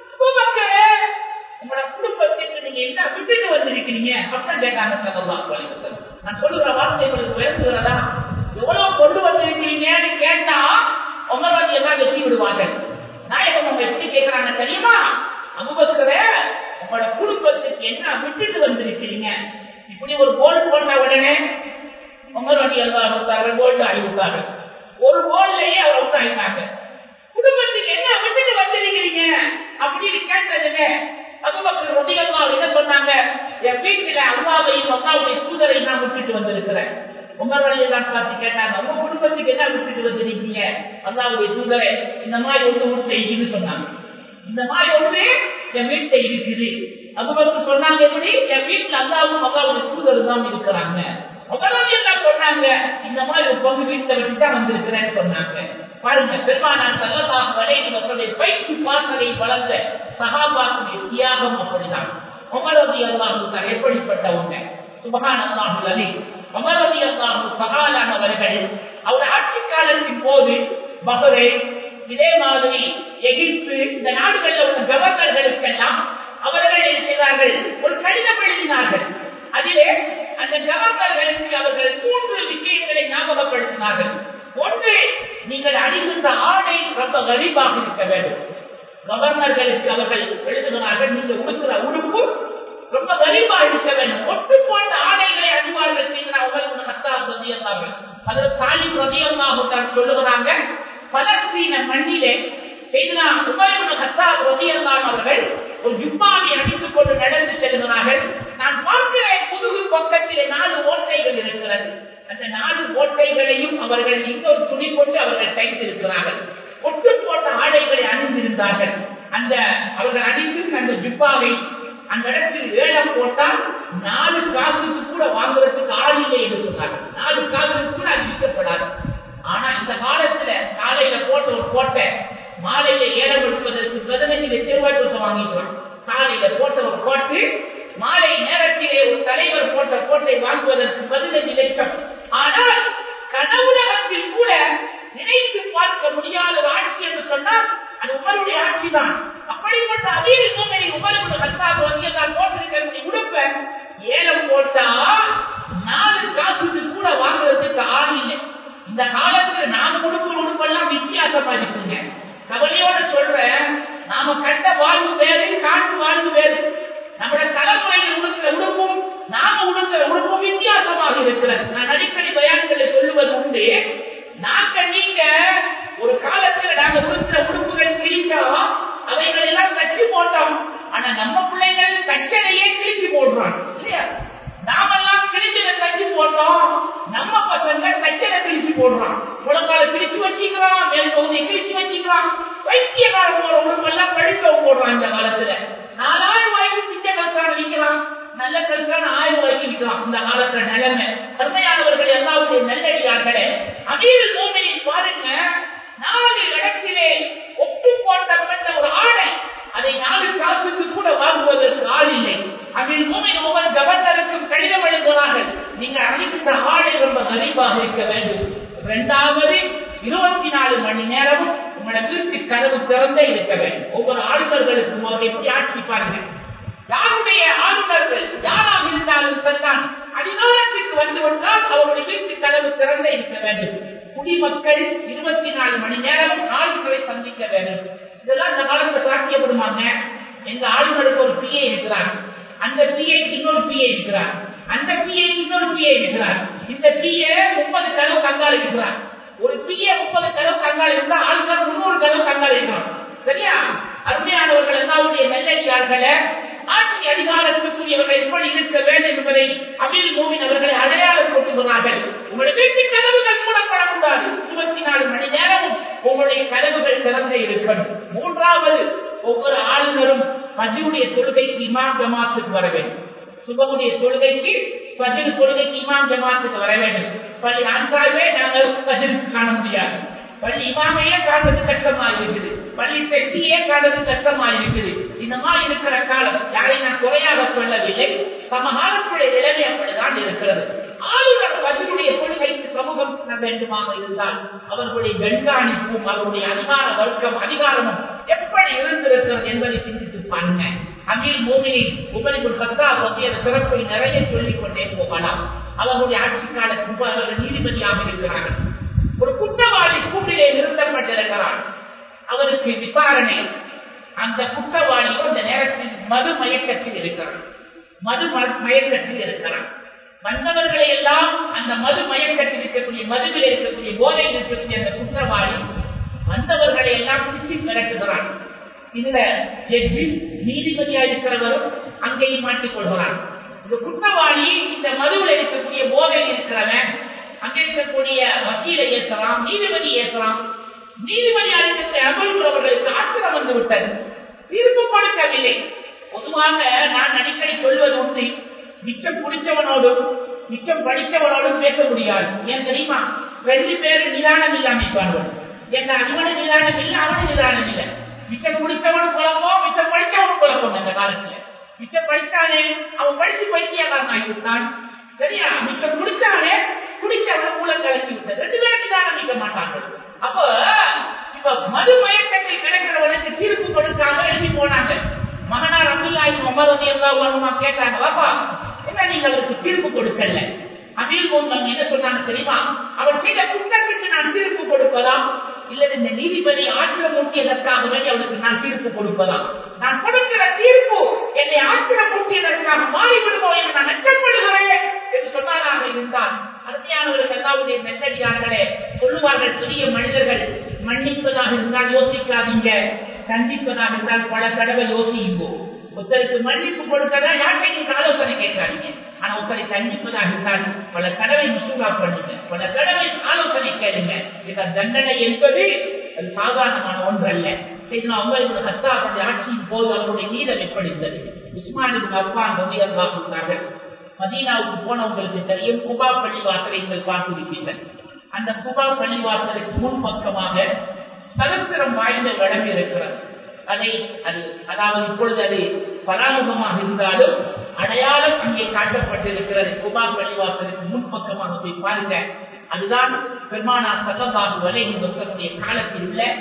S1: உங்களோட குடும்பத்திற்கு நீங்க என்ன விட்டுட்டு வந்திருக்கிறீங்க அப்படின்னு கேட்டாங்க சகோதரா நான் சொல்லுகிற வார்த்தை உங்களுக்கு உயர்த்துகிறதா எவ்வளவு கொண்டு வந்திருக்கிறீங்கன்னு கேட்டா உங்களை எல்லாம் வெற்றி விடுவாங்க நாயகம் அவங்க எப்படி கேட்கிறாங்க தெரியுமா அபுபக்கரே உங்களோட குடும்பத்துக்கு என்ன விட்டுட்டு வந்திருக்கிறீங்க இப்படி ஒரு கோல் போட்ட உடனே உமர் வண்டி எல்லாம் கொடுத்தாங்க கோல்டு அழிவுத்தாங்க ஒரு கோல்லையே அவர் அவுட் ஆயிட்டாங்க குடும்பத்துக்கு என்ன விட்டுட்டு வந்திருக்கிறீங்க அப்படின்னு கேட்டதுமே அபுபக்கர் ரதிகல்லா என்ன சொன்னாங்க என் வீட்டுல அல்லாவையும் அல்லாவுடைய தூதரை நான் விட்டுட்டு வந்திருக்கிறேன் உமர் வழியை தான் பார்த்து கேட்டாங்க உங்க குடும்பத்துக்கு என்ன விட்டுட்டு வந்திருக்கீங்க அல்லாவுடைய தூதரை இந்த மாதிரி ஒன்று விட்டு இதுன்னு சொன்னாங்க இந்த மாதிரி ஒன்று என் வீட்டை இருக்குது அபுபக்கர் சொன்னாங்க எப்படி என் வீட்டுல அல்லாவும் அல்லாவுடைய தூதர் தான் இருக்கிறாங்க அவரது என்ன சொன்னாங்க இந்த மாதிரி ஒரு பொண்ணு வீட்டுல வச்சு தான் வந்திருக்கிறேன்னு சொன்னாங்க பாருங்க பெருமானார் சல்லதாக வரை இவர்களுடைய பயிற்சி பார்த்ததை வளர்ந்த சகாபாக்குடைய தியாகம் அப்படிதான் உமரதி அல்லாஹு எப்படிப்பட்டவங்க சுபகான் அல்லாஹு அலி உமரதி அல்லாஹு சகாலானவர்கள் அவர் ஆட்சி காலத்தின் போது பஹரே இதே மாதிரி எகிப்து இந்த நாடுகளில் உள்ள கவர்னர்களுக்கெல்லாம் அவர்கள் என்ன செய்தார்கள் ஒரு கடிதம் எழுதினார்கள் அதிலே அந்த கவர்னர்களுக்கு அவர்கள் மூன்று விஷயங்களை ஞாபகப்படுத்தினார்கள் ஒன்று நீங்கள் அணிகின்ற ஆடை ரொம்ப கரிபாக இருக்க வேண்டும் கவர்னர்களுக்கு அவர்கள் எழுதுகிறார்கள் நீங்கள் உடுக்கிற உடுப்பு ரொம்ப கரிபா இருக்க வேண்டும் ஒட்டு போன்ற ஆடைகளை அணிவார்கள் செய்கிற அவர்களுக்கு நத்தார் ரதியல்லார்கள் அதில் தாலிம் ரதியல்லாக தான் சொல்லுகிறாங்க பலஸ்தீன மண்ணிலே செய்தனா உபயோக ஹத்தாப் ரதியல்லான் அவர்கள் ஒரு ஜுப்பாவை அணித்துக் கொண்டு நடந்து செல்கிறார்கள் நான் பார்க்கிறேன் முதுகு பக்கத்திலே நாலு ஓட்டைகள் இருக்கிறது அந்த நாலு ஓட்டைகளையும் அவர்கள் இன்னொரு துணி கொண்டு அவர்கள் தைத்திருக்கிறார்கள் ஒட்டு போட்ட ஆடைகளை அணிந்திருந்தார்கள் அந்த அவர்கள் அணிந்து அந்த ஜிப்பாவை அந்த இடத்தில் ஏலம் போட்டால் நாலு காசுக்கு கூட வாங்குறதுக்கு ஆளிலே இருக்கிறார்கள் நாலு காசுக்கு கூட அது விற்கப்படாது ஆனா இந்த காலத்துல காலையில போட்ட ஒரு கோட்டை மாலையில ஏலம் எடுப்பதற்கு பதினஞ்சு லட்சம் ரூபாய் கொடுத்து வாங்கிக்கலாம் காலையில போட்ட ஒரு கோட்டு மாலை நேரத்திலே ஒரு தலைவர் போட்ட கோட்டை வாங்குவதற்கு பதினஞ்சு லட்சம் ஆனால் கனவுலகத்தில் கூட நினைத்து பார்க்க முடியாத ஒரு ஆட்சி என்று சொன்னால் அது உமருடைய ஆட்சி தான் அப்படிப்பட்ட அமீர் சூழ்நிலை உமருக்கு கத்தாப் வந்து நான் போட்டிருக்கிற உடுப்ப ஏலம் போட்டா நாலு காசுக்கு கூட வாங்குறதுக்கு ஆள் இல்லை இந்த காலத்துல நாம கொடுக்கிற உடுப்பெல்லாம் வித்தியாசமா இருக்குங்க கவலையோட சொல்றேன் நாம கண்ட வாழ்வு வேறு காட்டு வாழ்வு வேறு நம்முடைய தலைமுறையில் உடுக்கிற உடுப்பும் நாம உடுக்கிற உடுப்பும் வித்தியாசமாக இருக்கிறது நான் அடிக்கடி பயான்களை சொல்லுவது உண்டு நாங்க நீங்க ஒரு காலத்துல நாங்க உடுக்கிற உடுப்புகள் கிழிச்சா அவைகள் எல்லாம் தச்சு போட்டோம் ஆனா நம்ம பிள்ளைகள் தச்சனையே கிழிச்சு போடுறாங்க இல்லையா நாமெல்லாம் கிழிச்சதை தச்சு போட்டோம் நம்ம பசங்க தச்சனை கிழிச்சு போடுறான் முழங்கால கிழிச்சு வச்சுக்கிறான் மேல் பகுதியை கிழிச்சு வச்சுக்கிறான் வைத்தியக்காரன் போற உடம்பெல்லாம் படிக்க போடுறான் இந்த காலத்துல நாலாயிரம் ரூபாய்க்கு பிச்சை கல்கான விற்கிறான் நல்ல கல்கான ஆயிரம் ரூபாய்க்கு விற்கிறான் இந்த காலத்துல நிலைமை கருமையானவர்கள் எல்லாருடைய நல்லடியார்களே அமீர் மோமினை பாருங்க நாலு இடத்திலே ஒப்பு போட்டப்பட்ட ஒரு ஆடை அதை நாலு காசுக்கு கூட வாங்குவதற்கு ஆள் இல்லை அமீர் மூமின் ஒவ்வொரு கவர்னருக்கும் கடிதம் எழுதுகிறார்கள் நீங்க அளித்த ஆடை ரொம்ப கரிப்பாக இருக்க வேண்டும் இரண்டாவது இருபத்தி நாலு மணி நேரமும் உங்களோட வீட்டு கதவு திறந்தே இருக்க வேண்டும் ஒவ்வொரு ஆளுநர்களுக்கும் அவர் எப்படி ஆட்சி பாருங்க யாருடைய ஆளுநர்கள் யாராக இருந்தாலும் சரிதான் அதிகாரத்திற்கு வந்து விட்டால் அவருடைய வீட்டு கதவு திறந்தே இருக்க வேண்டும் குடிமக்கள் இருபத்தி நாலு மணி நேரம் ஆளுநரை சந்திக்க வேண்டும் இதெல்லாம் இந்த காலத்துல சாத்தியப்படுமாங்க எங்க ஆளுநருக்கு ஒரு பிஏ இருக்கிறார் அந்த பிஏ இன்னொரு பிஏ இருக்கிறார் அந்த பிஏ இன்னொரு பிஏ இருக்கிறார் இந்த பிஏ முப்பது கதவு கங்கால் இருக்கிறார் ஒரு பிஏ முப்பது கதவு கங்கால் இருந்தா ஆளுநர் முன்னூறு கதவு கங்கால் இருக்கிறார் சரியா அருமையானவர்கள் எல்லாருடைய நல்லடியார்களே ஆட்சி அதிகாரத்துக்குரியவர்கள் எப்படி இருக்க வேண்டும் என்பதை அமீர் கோவின் அவர்களை அடையாளம் கொண்டுகிறார்கள் உங்களுடைய வீட்டு கதவுகள் மூடப்படக்கூடாது இருபத்தி நாலு மணி நேரமும் உங்களுடைய கதவுகள் திறந்தே இருக்கணும் மூன்றாவது ஒவ்வொரு ஆளுநரும் மதியுடைய தொழுகைக்கு இமாம் ஜமாத்துக்கு வர வேண்டும் சுபமுடைய தொழுகைக்கு பதில் தொழுகைக்கு இமாம் ஜமாத்துக்கு வர வேண்டும் பள்ளி அன்றாவே நாங்கள் பதிலுக்கு காண முடியாது பள்ளி இமாமையே காண்பது கஷ்டமா இருக்குது பள்ளி செட்டியே காண்பது கஷ்டமா இருக்குது இந்த மாதிரி இருக்கிற காலம் யாரை நான் குறையாக சொல்லவில்லை சமகாலத்துடைய நிலைமை அப்படிதான் இருக்கிறது ஆளுநர் பதிலுடைய கொள்கைக்கு சமூகம் பண்ண வேண்டுமாக இருந்தால் அவர்களுடைய கண்காணிப்பும் அவருடைய அதிகார வர்க்கம் அதிகாரமும் எப்படி இருந்திருக்கிறது என்பதை சிந்தித்து பாருங்க அமீர் மோமினி உபரிபுல் சத்தா பற்றிய சிறப்பை நிறைய சொல்லிக் கொண்டே போகலாம் அவர்களுடைய ஆட்சி காலத்துக்கு அவர்கள் நீதிபதியாக இருக்கிறார்கள் ஒரு குற்றவாளி கூட்டிலே நிறுத்தப்பட்டிருக்கிறார் அவருக்கு விசாரணை அந்த குற்றவாளியோ அந்த நேரத்தில் மது மயக்கத்தில் இருக்கிறார் மது மயக்கத்தில் இருக்கிறார் வந்தவர்களை எல்லாம் அந்த மது மயக்கத்தில் இருக்கக்கூடிய மதுவில் இருக்கக்கூடிய போதையில் இருக்கக்கூடிய அந்த குற்றவாளி வந்தவர்களை எல்லாம் பிடிச்சி மிரட்டுகிறான் இதுல ஜட்ஜி நீதிபதியா இருக்கிறவரும் அங்கேயும் மாட்டிக் கொள்கிறான் இந்த குற்றவாளி இந்த மதுவில் இருக்கக்கூடிய போதையில் இருக்கிறவன் அங்கே இருக்கக்கூடிய வக்கீலை ஏற்கலாம் நீதிபதி ஏற்கலாம் நீதிபதி அழைக்கத்தை அமர்வுறவர்களுக்கு ஆத்திரம் வந்து விட்டது தீர்ப்பு கொடுக்கவில்லை பொதுவாக நான் அடிக்கடி சொல்வது உண்டு மிச்சம் குடிச்சவனோடும் மிச்சம் படித்தவனோடும் பேச முடியாது ஏன் தெரியுமா ரெண்டு பேரும் நிதானம் இல்லாமல் என்ன அவனு நிதானம் இல்லை அவனு நிதானம் இல்லை மிச்சம் குடித்தவனும் குழப்பம் மிச்சம் படித்தவனும் குழப்பம் அந்த காலத்துல மிச்சம் படித்தானே அவன் படிச்சு பைத்தியக்காரன் ஆகிவிட்டான் சரியா மிச்சம் குடிச்சானே குடிச்சவன் மூலம் கலக்கி விட்டது ரெண்டு பேரும் நிதானம் நிற்க மாட்டாங்க அப்ப இப்ப மது மயக்கத்தில் கிடக்கிறவனுக்கு தீர்ப்பு கொடுக்காம எழுதி போனாங்க மகனார் அப்துல்லாஹி உமர் ரலியல்லாஹு அன்ஹு கேட்டாங்க பாப்பா என்ன நீங்க அவருக்கு தீர்ப்பு கொடுக்கல அமீர் மோகன் என்ன சொன்னாங்க தெரியுமா அவர் செய்த குற்றத்துக்கு நான் தீர்ப்பு கொடுப்பதா இல்ல இந்த நீதிபதி ஆத்திரம் ஊட்டியதற்காக வேண்டி அவருக்கு நான் தீர்ப்பு கொடுப்பதா நான் கொடுக்கிற தீர்ப்பு என்னை ஆத்திரம் ஊட்டியதற்காக மாறிவிடுமோ என்று நான் அச்சப்படுகிறேன் என்று சொன்னாராக இருந்தால் அருமையானவர்கள் எல்லாவுடைய மெல்லடியார்களே சொல்லுவார்கள் பெரிய மனிதர்கள் மன்னிப்பதாக இருந்தால் யோசிக்காதீங்க கண்டிப்பதாக இருந்தால் பல தடவை யோசிப்போ ஒருத்தருக்கு மன்னிப்பு கொடுக்கறதா யார்கிட்ட நீங்க ஆலோசனை கேட்காதீங்க ஆனா ஒருத்தரை கண்டிப்பதாக இருந்தால் பல தடவை முசுகா பண்ணுங்க பல தடவை ஆலோசனை கேளுங்க இந்த தண்டனை என்பது அது சாதாரணமான ஒன்று அல்ல உங்களுக்கு ஹத்தாவுடைய ஆட்சியின் போது அவருடைய நீதம் எப்படி இருந்தது உஸ்மானின் அப்பான் ரவி அல்லா கொடுத்தார்கள் மதீனாவுக்கு போனவங்களுக்கு தெரியும் குபா பள்ளிவாசலை நீங்கள் பார்த்திருப்பீர்கள் அந்த குபா பள்ளிவாசலுக்கு முன் பக்கமாக சரித்திரம் வாய்ந்த இடம் இருக்கிறது அதை அது அதாவது இப்பொழுது அது பராமுகமாக இருந்தாலும் அடையாளம் அங்கே காட்டப்பட்டிருக்கிறது குபா பள்ளிவாசலுக்கு முன் பக்கமாக போய் பாருங்க அதுதான் பெருமானா சல்லல்லாஹு அலைஹி வஸல்லுடைய காலத்தில் உள்ள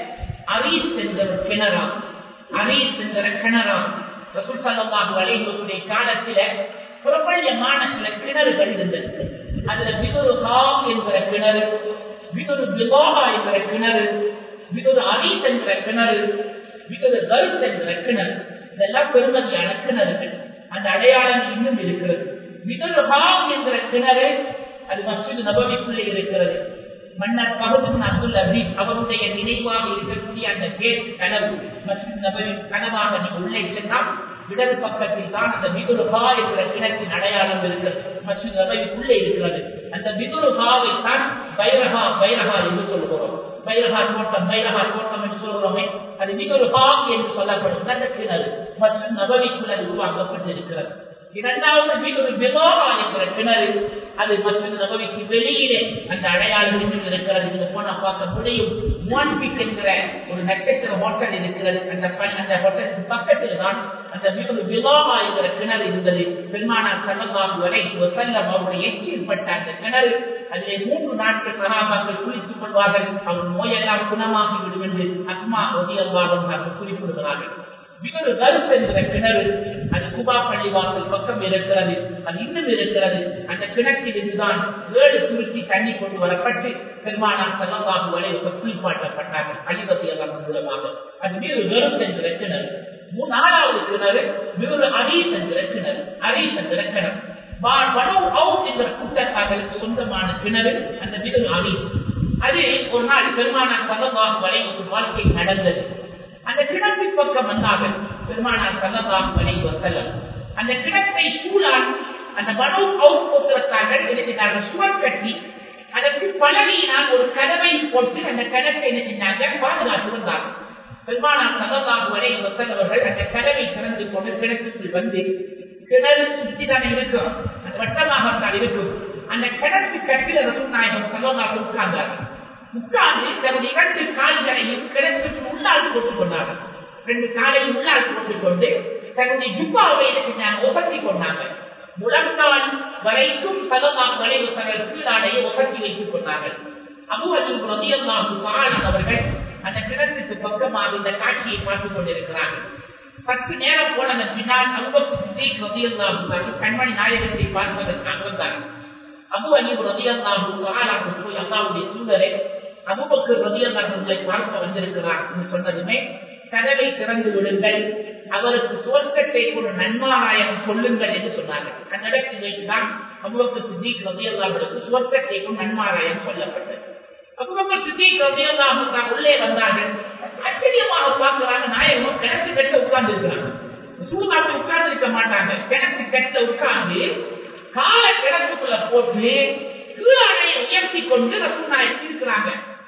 S1: அரீஸ் என்ற ஒரு கிணறாம் அரீஸ் என்ற கிணறாம் ரசூல் ஸல்லல்லாஹு அலைஹி வஸல்லம் காலத்தில பிரபல்யமான சில கிணறுகள் இருந்தது அதுல பிதுரு ஹாம் என்கிற கிணறு பிதுரு பிலாஹா என்கிற கிணறு பிதுரு அரீஸ் என்கிற கிணறு பிதுரு கருத் என்கிற கிணறு இதெல்லாம் பெருமதியான கிணறுகள் அந்த அடையாளம் இன்னும் இருக்கிறது பிதுரு ஹாம் என்கிற கிணறு அது மஸ்ஜித் நபவிக்குள்ளே இருக்கிறது மன்னர் பகதுன் அப்துல் அசீஸ் அவருடைய நினைவாக இருக்கக்கூடிய அந்த கேட் கனவு மஸ்ஜித் நபவி கனவாக நீ உள்ளே சென்றால் இடது பக்கத்தில் தான் அந்த மிதுருகா என்கிற கிணற்றின் அடையாளம் இருக்கிறது மஸ்ஜித் நபவிக்குள்ளே இருக்கிறது அந்த மிதுருகாவை தான் பைரகா பைரகா என்று சொல்கிறோம் பைரகா தோட்டம் பைரகா தோட்டம் என்று சொல்கிறோமே அது மிதுருகா என்று சொல்லப்படும் அந்த கிணறு மஸ்ஜித் நபவிக்குள் அது உருவாக்கப்பட்டிருக்கிறது இரண்டாவது மிகுரு பிலோகா என்கிற கிணறு அது மஸ்ஜித் நபவிக்கு வெளியிலே அந்த அடையாளம் இன்னும் இருக்கிறது நீங்க போனா பார்க்க முடியும் மான்பிக் என்கிற ஒரு நட்சத்திர ஹோட்டல் இருக்கிறது அந்த ப- அந்த ஹோட்டலுக்கு பக்கத்தில் தான் அந்த மிகுரு பிலோகா என்கிற கிணறு இருந்தது பெருமானார் சல்லல்லாஹு அலைஹி வஸல்லம் அவருடைய எச்சில்பட்ட அந்த கிணறு அதிலே மூன்று நாட்கள் சகாபாக்கள் குளித்துக் கொள்வார்கள் அவர் நோயெல்லாம் குணமாகி விடும் என்று அஸ்மா ரலியல்லாஹு குறிப்பிடுகிறார்கள் மிகுரு கருத்து என்கிற கிணறு அது குபா பள்ளிவாசல் பக்கம் இருக்கிறது அது இன்னும் இருக்கிறது அந்த கிணற்றில் இருந்துதான் ஏழு துருத்தி தண்ணி கொண்டு வரப்பட்டு பெருமானார் செல்லவாகு வரை குளிப்பாட்டப்பட்டார்கள் அழிவதி எல்லாம் மூலமாக அது மிகு கருத்து என்கிற கிணறு மூ- நாலாவது கிணறு மிகுரு அரீஸ் என்கிற கிணறு அரீஸ் என்கிற கிணறு வா- வனவு அவுட் என்கிற கூட்டத்தார்களுக்கு சொந்தமான கிணறு அந்த மிகுரு அரீஸ் அது ஒரு நாள் பெருமானார் செல்லவாகு வரை ஒரு வாழ்க்கை நடந்தது அந்த கிணற்றின் பக்கம் வந்தார்கள் பெருமானார் சல்லல்லாஹு அலைஹி வஸல்லம் அந்த கிணற்றை சூழான் அந்த பனு அவுட் கோத்திரத்தார்கள் இருக்கிறார்கள் சுவர் கட்டி அதற்கு பலகையினால் ஒரு கதவை போட்டு அந்த கிணற்றை என்ன செஞ்சாங்க பாதுகாத்து வந்தார்கள் பெருமானார் சல்லல்லாஹு அலைஹி வஸல்லம் அவர்கள் அந்த கதவை திறந்து கொண்டு கிணற்றுக்குள் வந்து கிணறு சுற்றி தானே இருக்கும் அந்த வட்டமாகத்தான் இருக்கும் அந்த கிணற்று கட்டில ரசூல் நாயகம் சல்லல்லாஹு உட்கார்ந்தார்கள் உட்கார்ந்து தன்னுடைய இரண்டு கால்களையும் கிணற்றுக்கு உள்ளால் போட்டுக் கொண்டார்கள் ரெண்டு காலையும் உள்ளால் போட்டுக் கொண்டு தன்னுடைய ஜுப்பாவை செஞ்சாங்க ஒசத்தி கொண்டாங்க முழங்கால் வரைக்கும் சதமாக வரைவு தங்கள் கீழாடையை ஒசத்தி வைத்துக் கொண்டார்கள் அபுவஜு ரதியல்லாஹு தஆலா அவர்கள் அந்த கிணற்றுக்கு பக்கமாக இந்த காட்சியை பார்த்துக் கொண்டிருக்கிறார்கள் சற்று நேரம் போனதன் பின்னால் அபுபக்கர் சித்திக் ரதியல்லாஹு தஆலா கண்மணி நாயகத்தை பார்ப்பதற்காக வந்தார்கள் அபு அலிப் ரதியல்லாஹு தஆலா போய் அல்லாஹ்வுடைய தூதரை அபூபக்கர் ரதியல்லாஹு உங்களை பார்க்க வந்திருக்கிறார் என்று சொன்னதுமே கதவை திறந்து விடுங்கள் அவருக்கு சுவர்க்கத்தை கொண்டு நன்மாராயம் சொல்லுங்கள் என்று சொன்னார்கள் அந்த இடத்தில் வைத்துதான் அபுபக்கர் சித்திக் ரதியல்லாஹுக்கு சுவர்க்கத்தை கொண்டு நன்மாராயம் சொல்லப்பட்டது அபுபக்கர் சித்திக் ரதியல்லாஹு தான் உள்ளே வந்தார்கள் ஆச்சரியமாக பார்க்கிறாங்க நாயகம் கிணத்து கட்ட உட்கார்ந்து இருக்கிறாங்க சூழ்நாட்டு உட்கார்ந்து இருக்க மாட்டாங்க கிணத்து கட்ட உட்கார்ந்து கால கிடப்புக்குள்ள போட்டு கீழாடையை உயர்த்தி கொண்டு ரசூனாயத்தில் இருக்கிறாங்க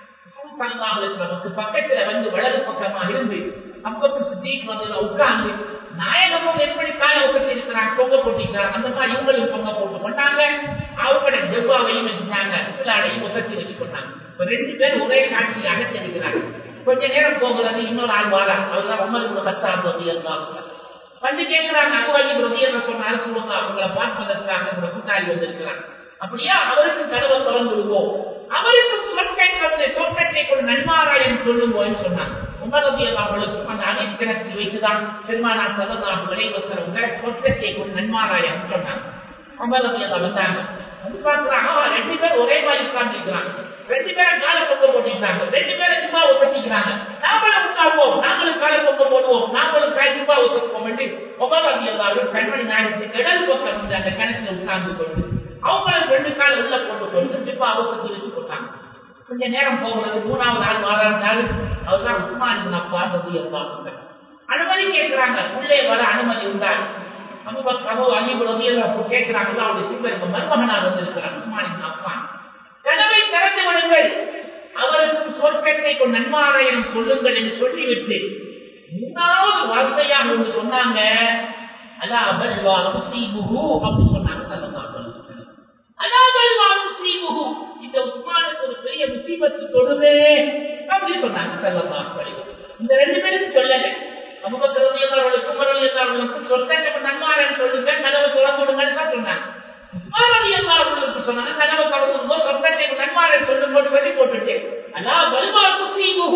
S1: நமக்கு பக்கத்துல வந்து வலது பக்கமா இருந்து அப்பக்கு சித்திக்கு வந்து உட்கார்ந்து நாயகமும் எப்படி காலை உட்காந்து இருக்கிறாங்க பொங்க போட்டிருக்கிறாங்க அந்த மாதிரி இவங்களும் பொங்க போட்டு கொண்டாங்க அவங்களோட ஜெவ்வாவையும் வச்சுட்டாங்க கீழாடையும் உசத்தி வச்சு கொண்டாங்க இப்ப ரெண்டு பேரும் ஒரே காட்சியாக தெரிகிறாங்க கொஞ்ச நேரம் போகிறது இன்னொரு ஆள் வாரா அவர்தான் உமருக்கு பத்தாம் வந்து இருந்தாங்க வந்து கேட்கிறாங்க அகுவாயி பிரதியர் சொன்னாலும் சொல்லுங்க அவங்களை பார்ப்பதற்காக உங்களை கூட்டாளி வந்திருக்கிறாங்க அப்படியா அவருக்கு கதவை திறந்து விடுவோம் அவருக்கு சுரக்கத்தை தோட்டத்தை கொண்டு நன்மாராயம் சொல்லுவோம் சொன்னாங்க உமரதி அவர்களுக்கும் அந்த அனைத்தினத்தில் வைத்துதான் பெருமானார் சதனாக விளைவசரவங்க தோட்டத்தை கொண்டு நன்மாராயம் சொன்னாங்க உமரதி வந்தாங்க வந்து பார்க்கிறாங்க ரெண்டு பேர் ஒரே மாதிரி உட்கார்ந்துருக்கிறாங்க ரெண்டு பேரும் காலை பொங்க போட்டிருக்காங்க ரெண்டு பேரும் சும்மா ஒத்துக்கிறாங்க நாமளும் உட்காருவோம் நாங்களும் காலை பொங்க போடுவோம் நாங்களும் காய் சும்மா ஒத்துக்குவோம் என்று ஒவ்வொரு எல்லாரும் கண்மணி நாயகத்துக்கு இடல் பக்கம் வந்து அந்த கிணத்துல உட்கார்ந்து கொண்டு அவங்களும் ரெண்டு கால் உள்ள போட்டு கொண்டு சும்மா அவசரத்தை வச்சு போட்டாங்க கொஞ்ச நேரம் போகிறது மூணாவது நாள் வாரம் நாள் அவர்தான் உஸ்மான் அப்பா ரவி அல்லாங்க அனுமதி கேட்கிறாங்க உள்ளே வர அனுமதி உண்டாள் அபு அலிபு ரவி கேட்கிறாங்க அவருடைய சிவருக்கு மருமகனாக வந்திருக்கிறார் உஸ்மான் அப்பா கதவை திறந்து விடுங்கள் அவருக்கு சொற்கட்டை நன்மாராயம் சொல்லுங்கள் என்று சொல்லிவிட்டு மூணாவது வார்த்தையாக ஒன்று சொன்னாங்க அலா அபல்வா முசீபுஹு அப்படி சொன்னாங்க சல்லல்லாஹு அலைஹி வஸல்லம் அலா அபல்வா முசீபுஹு இந்த உஸ்மானுக்கு ஒரு பெரிய முசீபத்து தொடுமே அப்படி சொன்னாங்க சல்லல்லாஹு அலைஹி வஸல்லம் இந்த ரெண்டு பேரும் சொல்லல அபூபக்கர் ரலியல்லாஹு உமர் ரலியல்லாஹு சொற்கட்டை நன்மாராயம் சொல்லுங்க கதவை திறந்து விடுங்கன்னு தான் சொன்னாங்க உஸ்மான் ரலியல்லாஹு சொன்னாங்க கதவை திறந்து விடுங்க சொற்கட்டை நன்மாராயம் சொல்லுங்க சொல்லி போட்டுட்டு அலா அபல்வா முசீபுஹு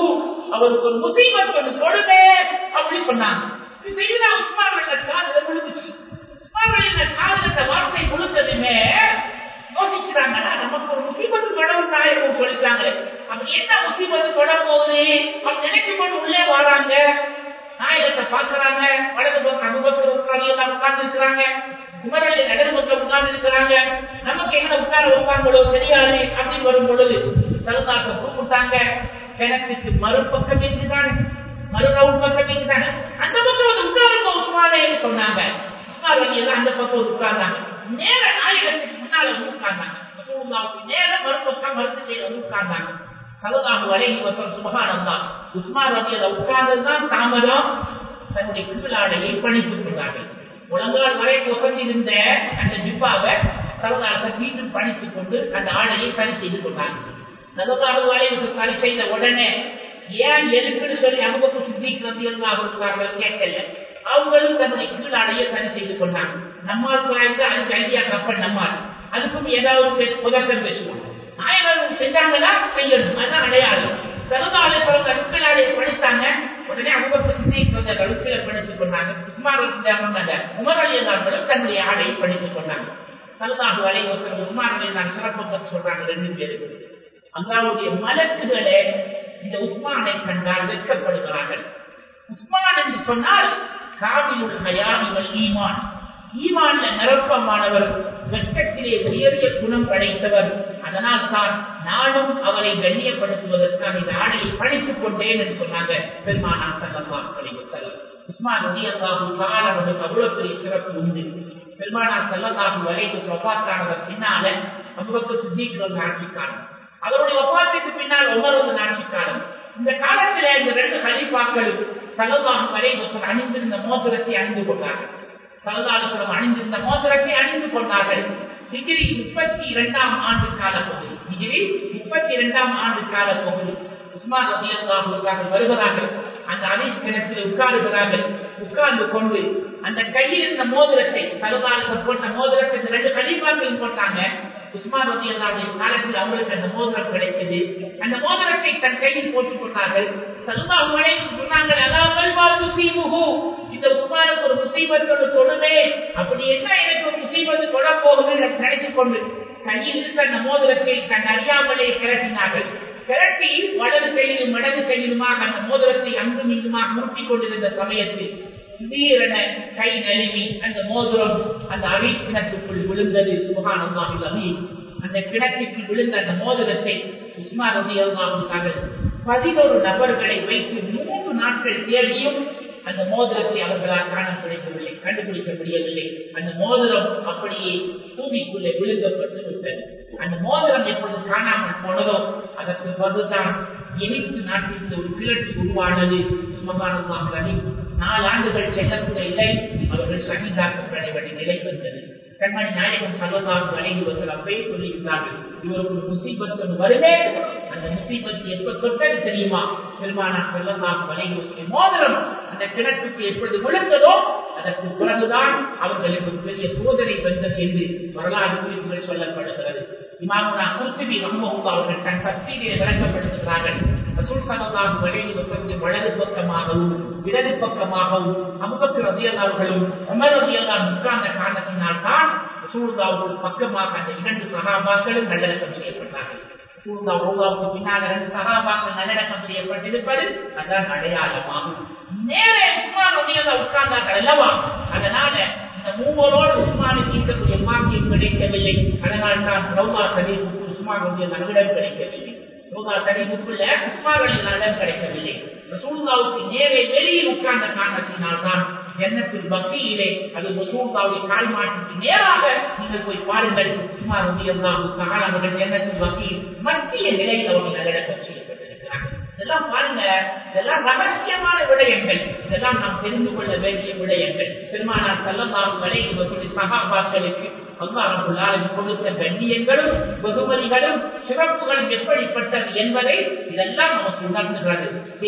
S1: அவருக்கு ஒரு முசீபத் ஒன்று கொடுமே அப்படி சொன்னாங்க இது செய்தா உஸ்மான் அவர்கள் காதுல விழுந்துச்சு உஸ்மான் அவர்கள் காதுல இந்த வார்த்தை விழுந்ததுமே யோசிக்கிறாங்கன்னா நமக்கு ஒரு முசீபத்து தொடரும் நாயகம் சொல்லிட்டாங்களே அப்படி என்ன முசீபத்து தொடர போகுது அப்படி நினைச்சு கொண்டு உள்ளே வராங்க நாயகத்தை பாக்குறாங்க வலது பக்கம் அனுபவத்தில் உட்கார்ந்து எல்லாம் உட்கார்ந்து இருக்கிறாங்க குமரலை இடது பக்கம் உட்கார்ந்து இருக்கிறாங்க நமக்கு என்ன உட்கார வைப்பாங்களோ தெரியாது அப்படின்னு வரும் பொழுது சரதாக்க கூப்பிட்டாங்க கிணத்துக்கு மறுபக்கம் இருக்கிறாங்க மறுரவுண்ட் பக்கம் இருக்கிறாங்க அந்த பக்கம் வந்து உட்காருங்க உஸ்மானே சொன்னாங்க உஸ்மான் வழி எல்லாம் அந்த பக்கம் உட்கார்ந்தாங்க நேர நாயகத்துக்கு முன்னால வந்து உட்கார்ந்தாங்க ரசூலுல்லாஹ்வுக்கு நேர மறுபக்கம் மறுத்து செய்ய வந்து உட்கார்ந்தாங்க சலதாஹு அலைஹி வஸல்லம் சுப்ஹானல்லாஹ் உஸ்மான் ரலியல்லாஹு அன்ஹு உட்கார்ந்ததுதான் தாமதம் தன்னுடைய கிபிலாடையை பணித்துக் கொண்டார்கள் முழங்கால் வரை கொசந்திருந்த அந்த ஜிப்பாவை சலதாரத்தை மீண்டும் பணித்துக் கொண்டு அந்த ஆடையை சரி செய்து கொண்டாங்க சலதாஹு அலைஹி வஸல்லம் சரி செய்த உடனே ஏன் எதுக்குன்னு சொல்லி அனுபவத்தை சித்திக்கிறது இருந்தார்கள் கேட்கல அவங்களும் தன்னுடைய கீழாடையை சரி செய்து கொண்டாங்க நம்மால் குழாய்க்கு அதுக்கு ஐடியா கப்பல் நம்மால் அதுக்கும் ஏதாவது புதக்கம் பேசுவோம் நாயகர்கள் செஞ்சாங்களா செய்யணும் அதான் அடையாளம் பிறந்தாலே பிறந்த கற்களாடைய படித்தாங்க உடனே அனுபவத்தை சித்திக்கிறத கழுத்துல படித்துக் கொண்டாங்க உஸ்மான் அந்த உமர் அலியதார்களும் தன்னுடைய ஆடையை படித்துக் கொண்டாங்க சரதாகு அலை ஒருத்தர் உஸ்மான் அலியதான் சிறப்பு பற்றி சொல்றாங்க ரெண்டு பேருக்கு அல்லாவுடைய மலக்குகளே இந்த உஸ்மானை கண்டால் வெட்கப்படுகிறார்கள் உஸ்மான் என்று சொன்னால் காவியுள் ஹயாமிகள் ஈமான் ஈமான்ல நிரப்பமானவர் வெட்கத்திலே உயரிய குணம் படைத்தவர் அதனால் தான் நானும் அவரை கண்ணியப்படுத்துவதற்காக இந்த ஆடையை படித்துக் கொண்டேன் என்று சொன்னாங்க பெருமானார் சல்லா அலிவசல்லம் உஸ்மான் உதயல்லாஹு அவர்களுக்கு அவ்வளவு பெரிய சிறப்பு உண்டு பெருமானார் செல்லல்லாஹு வரைக்கு ஒப்பாத்தானவர் பின்னால அம்புக்கு சித்திக்கு ஆட்சிக்காரன் அவருடைய ஒப்பாத்துக்கு பின்னால் ஒவ்வொரு ஆட்சிக்காரன் இந்த காலத்துல இந்த ரெண்டு ஹலிஃபாக்கள் சல்லல்லாஹு வரைக்கு அணிந்திருந்த மோதிரத்தை அணிந்து கொண்டார்கள் சரதாலுக்குளம் அணிந்திருந்த மோதிரத்தை அணிந்து கொண்டார்கள் டிகிரி முப்பத்தி இரண்டாம் ஆண்டு கால பகுதி டிகிரி முப்பத்தி இரண்டாம் ஆண்டு கால பகுதி உஸ்மான் ரசியல்லாஹுக்காக வருகிறார்கள் அந்த அனைத்து கிணற்றில் உட்காருகிறார்கள் உட்கார்ந்து கொண்டு அந்த கையில் இருந்த மோதிரத்தை சரதாலுக்கு போட்ட மோதிரத்தை இந்த ரெண்டு கலிபாக்களும் போட்டாங்க உஸ்மான் ரசியல்லாவுடைய காலத்தில் அவங்களுக்கு அந்த மோதிரம் கிடைத்தது அந்த மோதிரத்தை தன் கையில் போட்டுக் கொண்டார்கள் சல்லாஹு அலைஹி சொன்னாங்க அதாவது சீமுகு இந்த உஸ்மானுக்கு ஒரு முசீபத் ஒன்று தொடுதே அப்படி என்ன எனக்கு ஒரு முசீபத்து தொட போகுதுன்னு நினைத்துக் கொண்டு கையில் இருந்த அந்த மோதிரத்தை தன் அறியாமலே கிளட்டினார்கள் கிளட்டி வலது கையிலும் இடது கையிலுமாக அந்த மோதிரத்தை அங்கும் இங்குமாக மூட்டிக் கொண்டிருந்த சமயத்தில் திடீரென கை நழுவி அந்த மோதிரம் அந்த அவி கிணற்றுக்குள் விழுந்தது சுகானந்தாவில் அவி அந்த கிணற்றுக்கு விழுந்த அந்த மோதிரத்தை உஸ்மா ரவி அல்லாவுக்காக பதினோரு நபர்களை வைத்து மூன்று நாட்கள் தேடியும் அந்த மோதிரத்தை அவர்களால் காண கிடைக்கவில்லை கண்டுபிடிக்க முடியவில்லை அந்த மோதிரம் அப்படியே பூமிக்குள்ளே விழுங்கப்பட்டு விட்டது அந்த மோதிரம் எப்பொழுது காணாமல் போனதோ அதற்கு பிறகுதான் எகிப்து நாட்டிற்கு ஒரு கிளர்ச்சி உருவானது சுமகானந்தாக அணி நாலு ஆண்டுகள் செல்லக்கூடிய இல்லை அவர்கள் சகிதாக்கப்பட வேண்டிய நிலை வந்தது கண்மணி நாயகம் சல்வதாக அடைந்துவர்கள் அப்பயே சொல்லியிருந்தார்கள் இவருக்கு ஒரு முசீபத்து வருதே அந்த முசீபத்து எப்ப தொட்டது தெரியுமா பெருமானா செல்லமாக வலையுடைய மோதிரம் அந்த கிணற்றுக்கு எப்பொழுது விழுந்ததோ அதற்கு பிறகுதான் அவர்களுக்கு பெரிய சோதனை வந்தது என்று வரலாறு குறிப்புகள் சொல்லப்படுகிறது இமாமுனா குர்த்துபி ரொம்ப அவர்கள் தன் பக்தியிலே விளக்கப்படுத்துகிறார்கள் ரசூல் சல்லல்லாஹு அலைஹி வஸல்லம் வலது பக்கமாகவும் இடது பக்கமாகவும் அபூபக்கர் ரலியல்லாஹு அவர்களும் உமர் ரலியல்லாஹு உட்கார்ந்த காரணத்தினால் தான் ரசூலுல்லாஹு பக்கமாக அந்த இரண்டு சஹாபாக்களும் நல்லடக்கம் செய்யப்பட்டார்கள் ரசூலுல்லாஹு பின்னால் இரண்டு சஹாபாக்கள் நல்லடக்கம் செய்யப்பட்டிருப்பது அதான் அடையாளமாகும் நேரே உஸ்மான் ரலியல்லாஹு உட்கார்ந்தார்கள் அல்லவா அதனால இந்த மூவரோடு உஸ்மானுக்கு இருக்கக்கூடிய பாக்கியம் கிடைக்கவில்லை அதனால் தான் ரவுலா சரீஃபுக்கு உஸ்மான் ரலியல்லாஹு இடம் கிடைக்கவில்லை ரோகா சரீஃபுக்குள்ள உஸ்மான்களின் இடம் கிடைக்கவில்லை ரசூலுல்லாவுக்கு நேரே வெளியில் உட்கார்ந்த காரணத்தினால் தான் எண்ணத்தில் பக்தியிலே அது ரசூலுல்லாவுடைய கால் மாட்டுக்கு நேராக நீங்கள் போய் பாருங்கள் உஸ்மான் ரலியல்லாஹு தஆலா அவர்கள் எண்ணத்தில் பக்தியில் மத்திய நிலையில் அவர்கள் நல்லடக்கம் செய்யப்பட்டிருக்கிறார்கள் இதெல்லாம் பாருங்க இதெல்லாம் ரகசியமான விடயங்கள் இதெல்லாம் நாம் தெரிந்து கொள்ள வேண்டிய விடயங்கள் பெருமானார் செல்லல்லாஹு அலைஹி வஸல்லம் சஹாபாக்களுக்கு அல்லாஹ் கொடுத்த கண்ணியங்களும் வெகுமதிகளும் சிறப்புகளும் எப்படிப்பட்டது என்பதை இதெல்லாம் நமக்கு உணர்ந்துகிறது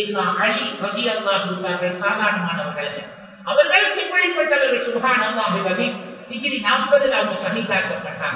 S1: அலி ரதி அல்லாஹ் சாதாரணமானவர்கள் அவர்களுக்கு இப்படிப்பட்டவர்கள் சுகான் அல்லாஹு ரவி டிகிரி நாற்பதில் அவங்க சகிதாக்கப்பட்டாங்க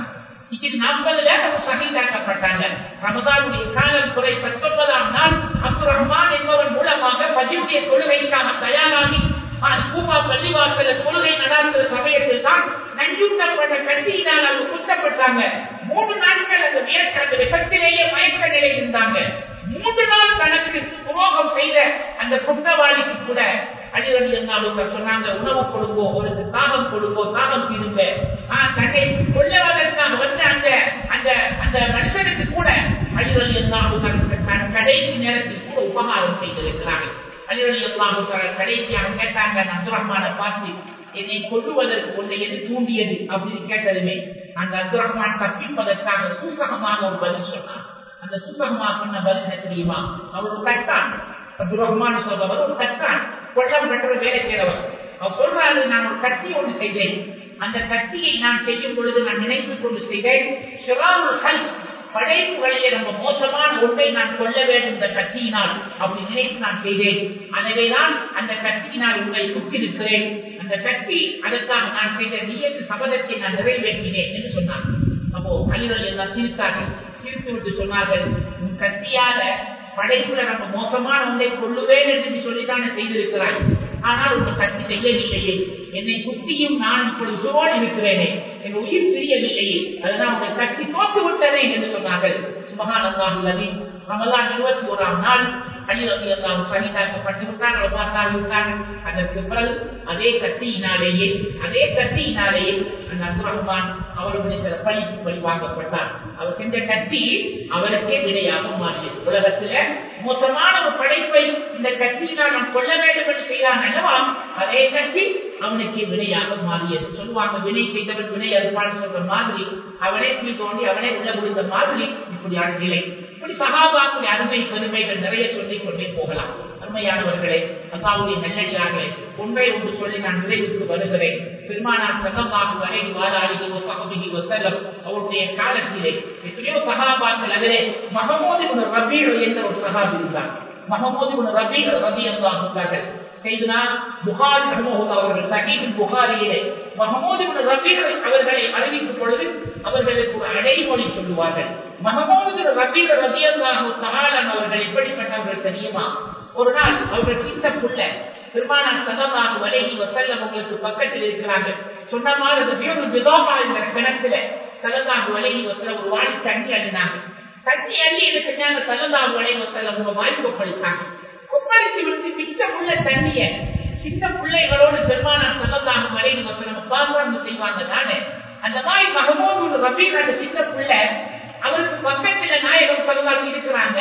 S1: இது நாற்பதுல சகிதாக்கப்பட்டாங்க ரமதானுடைய காலம் குறை பத்தொன்பதாம் நாள் அப்துல் ரஹ்மான் என்பவன் மூலமாக பதிவுடைய தொழுகைக்கான தயாராகி கூமா பள்ளிவாசல தொழுகை நடாத்துற சமயத்தில் தான் நஞ்சூட்டப்பட்ட கட்சியினால் அவங்க குத்தப்பட்டாங்க மூன்று நாட்கள் அந்த மேற்கு அந்த விஷத்திலேயே மயக்க நிலை இருந்தாங்க மூன்று நாள் கணக்கு துரோகம் செய்த அந்த குற்றவாளிக்கு கூட அடிவடி இருந்தாலும் சொன்னாங்க உணவு கொடுங்கோ ஒரு தாகம் கொடுங்கோ தாகம் தீருங்க தன்னை கொள்ளவதற்காக வந்து அந்த அந்த அந்த மனுஷனுக்கு கூட அடிவடி இருந்தாலும் கடைசி நேரத்தில் கூட உபகாரம் செய்திருக்கிறார்கள் அலிவலி எல்லாம் கடைசியாக கேட்டாங்க அப்துல் ரஹ்மான பார்த்து என்னை கொள்ளுவதற்கு உன்னை எது தூண்டியது அப்படின்னு கேட்டதுமே அந்த அப்துல் ரஹ்மான் தப்பிப்பதற்காக சூசகமாக ஒரு பதில் சொன்னான் அந்த சூசகமா சொன்ன பதில் என்ன தெரியுமா அவர் ஒரு கட்டான் அப்துல் ரஹ்மான் சொல்றவர் ஒரு கட்டான் கொள்ளம் கட்டுற வேலை செய்யறவர் அவர் சொல்றாரு நான் ஒரு கட்டி ஒன்று செய்தேன் அந்த கட்டியை நான் செய்யும் பொழுது நான் நினைத்துக் கொண்டு செய்தேன் சிவாரு கல் படைப்புகளிலே ரொம்ப மோசமான ஒன்றை நான் கொள்ள வேண்டும் இந்த கட்சியினால் அப்படி நினைத்து நான் செய்தேன் எனவேதான் அந்த கட்சியினால் உங்களை சுற்றிருக்கிறேன் அந்த கட்சி அதற்காக நான் செய்த நியத்து சபதத்தை நான் நிறைவேற்றினேன் என்று சொன்னார் அப்போ அலிகள் எல்லாம் சிரித்தார்கள் சிரித்து விட்டு சொன்னார்கள் உன் கட்சியால படைப்புல நம்ம மோசமான ஒன்றை கொள்ளுவேன் என்று சொல்லித்தானே செய்திருக்கிறாய் ஆனால் உங்கள் கட்சி செய்யவில்லையே என்னை சுற்றியும் நான் இப்பொழுது சுவோடு இருக்கிறேனே என் உயிர் பிரியவில்லையே அதனால் உங்கள் கட்சி தோற்று விட்டதே என்று சொன்னார்கள் சுபகானந்தாகுள்ளது ரமலான் இருபத்தி ஓராம் நாள் அடிவகை எல்லாம் சனிதாக்கப்பட்டு விட்டார்கள் பார்த்தால் விட்டார்கள் அதற்கு பிறகு அதே கட்டியினாலேயே அதே கட்டியினாலேயே அந்த அப்துல் ரஹ்மான் அவருடைய சில பழிக்கு பழி வாங்கப்பட்டார் அவர் செஞ்ச கட்சி அவருக்கே விடையாக மாறியது உலகத்துல மோசமான ஒரு படைப்பை இந்த கட்சியினால் நாம் கொள்ள வேண்டும் என்று செய்தான் அல்லவா அதே கட்சி அவனுக்கு வினையாக மாறியது சொல்லுவாங்க வினை செய்தவன் வினை அறுப்பான்னு சொல்ற மாதிரி அவனே தீ தோண்டி அவனே உள்ள விழுந்த மாதிரி இப்படியான நிலை இப்படி சகாபாக்குடைய அருமை பெருமைகள் நிறைய சொல்லிக் கொண்டே போகலாம் அருமையானவர்களே அல்லாவுடைய நல்லடியார்களே ஒன்றை ஒன்று சொல்லி நான் நிறைவுக்கு வருகிறேன் பெருமானார் சகமாக வரை வாராளிகோ பகுதிக்கு ஒத்தலம் அவருடைய காலத்திலே எத்தனையோ சகாபாக்கள் அதிலே மகமோதி ஒரு ரபீடு என்ற ஒரு சகாபி இருந்தார் மகமோதி ஒரு ரபீடு ரபி என்றார்கள் செய்தனா புகாரி ரஹ்மஹுல்லா அவர்கள் சஹீஹ் புகாரியிலே மஹமூத் இப்னு ரபீர் அவர்களை அறிவிக்கும் பொழுது அவர்களுக்கு ஒரு அடைமொழி சொல்லுவார்கள் மஹமூத் இப்னு ரபீர் ரலியல்லாஹு தஆலா அவர்கள் எப்படிப்பட்டவர்கள் தெரியுமா ஒரு நாள் அவர்கள் சின்ன புள்ள பெருமானார் ஸல்லல்லாஹு அலைஹி வஸல்லம் உங்களுக்கு பக்கத்தில் இருக்கிறார்கள் சொன்ன மாதிரி அந்த வீடு பிதாமா என்ற கிணத்துல ஸல்லல்லாஹு அலைஹி வஸல்லம் ஒரு வாளி தண்ணி அள்ளினாங்க தண்ணி அள்ளி என்ன செஞ்சாங்க ஸல்லல்லாஹு அலைஹி வஸல்லம் ஒரு வாய் கொப்பளித்தாங்க கொப்பளித்து விட்டு மிச்சமுள்ள தண்ணிய சின்ன பிள்ளைகளோடு பெருமானார் ஸல்லல்லாஹு அலைஹி வஸல்லம் பாதுகாப்பு செய்வாங்க தானே அந்த மாதிரி மகமூது ரபீர் அந்த சின்ன பிள்ளை அவருக்கு பக்கத்துல நாயகம் ஸல்லல்லாஹு இருக்கிறாங்க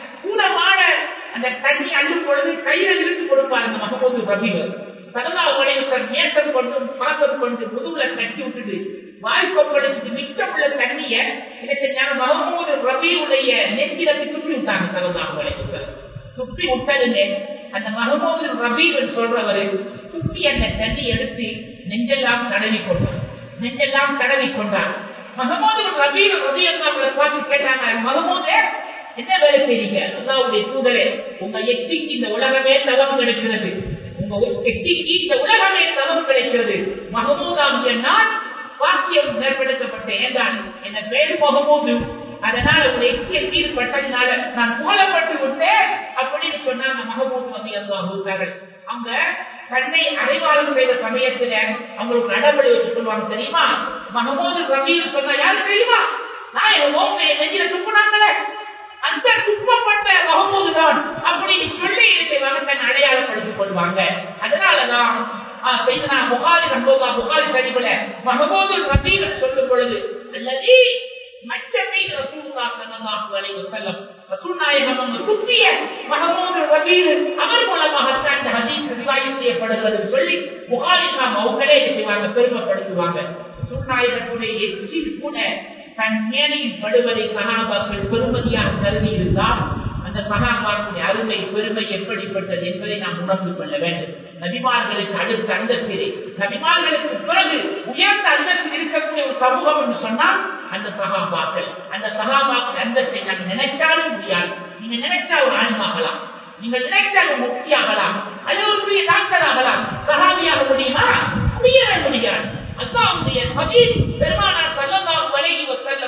S1: கூடமான அந்த தண்ணி அள்ளும் பொழுது கையில இருந்து கொடுப்பார் அந்த மகமூது ரபீர் ஸல்லல்லாஹு அலைஹி வஸல்லம் நேசம் கொண்டு பாசம் கொண்டு முதுகுல கட்டி விட்டுட்டு வாய் கொப்பளிச்சுட்டு மிச்சமுள்ள தண்ணிய இதை செஞ்சாங்க மகமூது ரபீருடைய நெத்தில துப்பி விட்டாங்க ஸல்லல்லாஹு அலைஹி வஸல்லம் துப்பி விட்டதுன்னு அந்த மகமூது ரபீர் சொல்றவரு துப்பி அந்த தண்ணி எடுத்து நெஞ்செல்லாம் தடவி கொண்டார் நெஞ்செல்லாம் தடவி கொண்டார் மகமூது ரபீர் ரதியல்லாஹு பார்த்து கேட்டாங்க மகமூதே என்ன வேலை செய்றீங்க அல்லாவுடைய தூதரே உங்க எட்டிக்கு இந்த உலகமே தவம் கிடைக்கிறது உங்க எட்டிக்கு இந்த உலகமே தவம் கிடைக்கிறது மகமூதாகிய நான் வாக்கியம் ஏற்படுத்தப்பட்ட ஏதான் என்ன பேர் மகமூது அதனால ஒரு எட்டிய தீர்ப்பட்டதுனால நான் மூலப்பட்டு விட்டேன் அப்படின்னு சொன்னாங்க மகமூத் மதி அல்லாஹூத்தார்கள் அவங்க தன்னை அடைவாளம் செய்த சமயத்துல அவங்களுக்கு நடவடிக்கை வச்சு சொல்லுவாங்க தெரியுமா மகமூது ரபீர் சொன்னா யாரு தெரியுமா நான் என் ஓங்கையை நெஞ்சில துப்புனாங்களே அந்த துப்பப்பட்ட மகமூது தான் அப்படின்னு சொல்லி இருக்கிறவங்க தன் அடையாளப்படுத்திக் கொள்வாங்க அதனாலதான் செய்தனா புகாரி நம்போதா புகாரி சரிபல மகமூது ரபீர் சொல்லும் பொழுது அல்லது மற்றமை ரசூலுல்லா ஸல்லல்லாஹு அலைஹி வஸல்லம் ரசூல் நாயகம் அவங்க சுற்றிய மஹமூது ரபீல் அவர் மூலமாகத்தான் இந்த ஹதீஸ் ரிவாயத் செய்யப்படுகிறது சொல்லி புகாரி நாம் அவங்களே செய்வாங்க பெருமைப்படுத்துவாங்க ரசூல் நாயகத்துடைய எச்சில் கூட தன் மேலையில் படுவதை சகாபாக்கள் பெருமதியாக கருதி இருந்தால் அந்த சகாபாக்களுடைய அருமை பெருமை எப்படிப்பட்டது என்பதை நாம் உணர்ந்து கொள்ள வேண்டும் நபிமார்களுக்கு அடுத்த அந்தஸ்திலே நபிமார்களுக்கு பிறகு உயர்ந்த அந்தஸ்தில் இருக்கக்கூடிய ஒரு சமூகம் என்று சொன்னால் அந்த சகாபாக்கள் அந்த சகாபாக்கள் அந்தஸ்தை நாம் நினைச்சாலும் முடியாது நீங்க நினைச்சா ஒரு ஆன்மாகலாம் நீங்கள் நினைச்சால் ஒரு முக்தி ஆகலாம் அல்லது ஒரு பெரிய டாக்டர் ஆகலாம் சகாபியாக முடியுமா முடியவே முடியாது அல்லாவுடைய ஹபீப் பெருமானார் சல்லல்லாஹு அலைஹி வஸல்லம்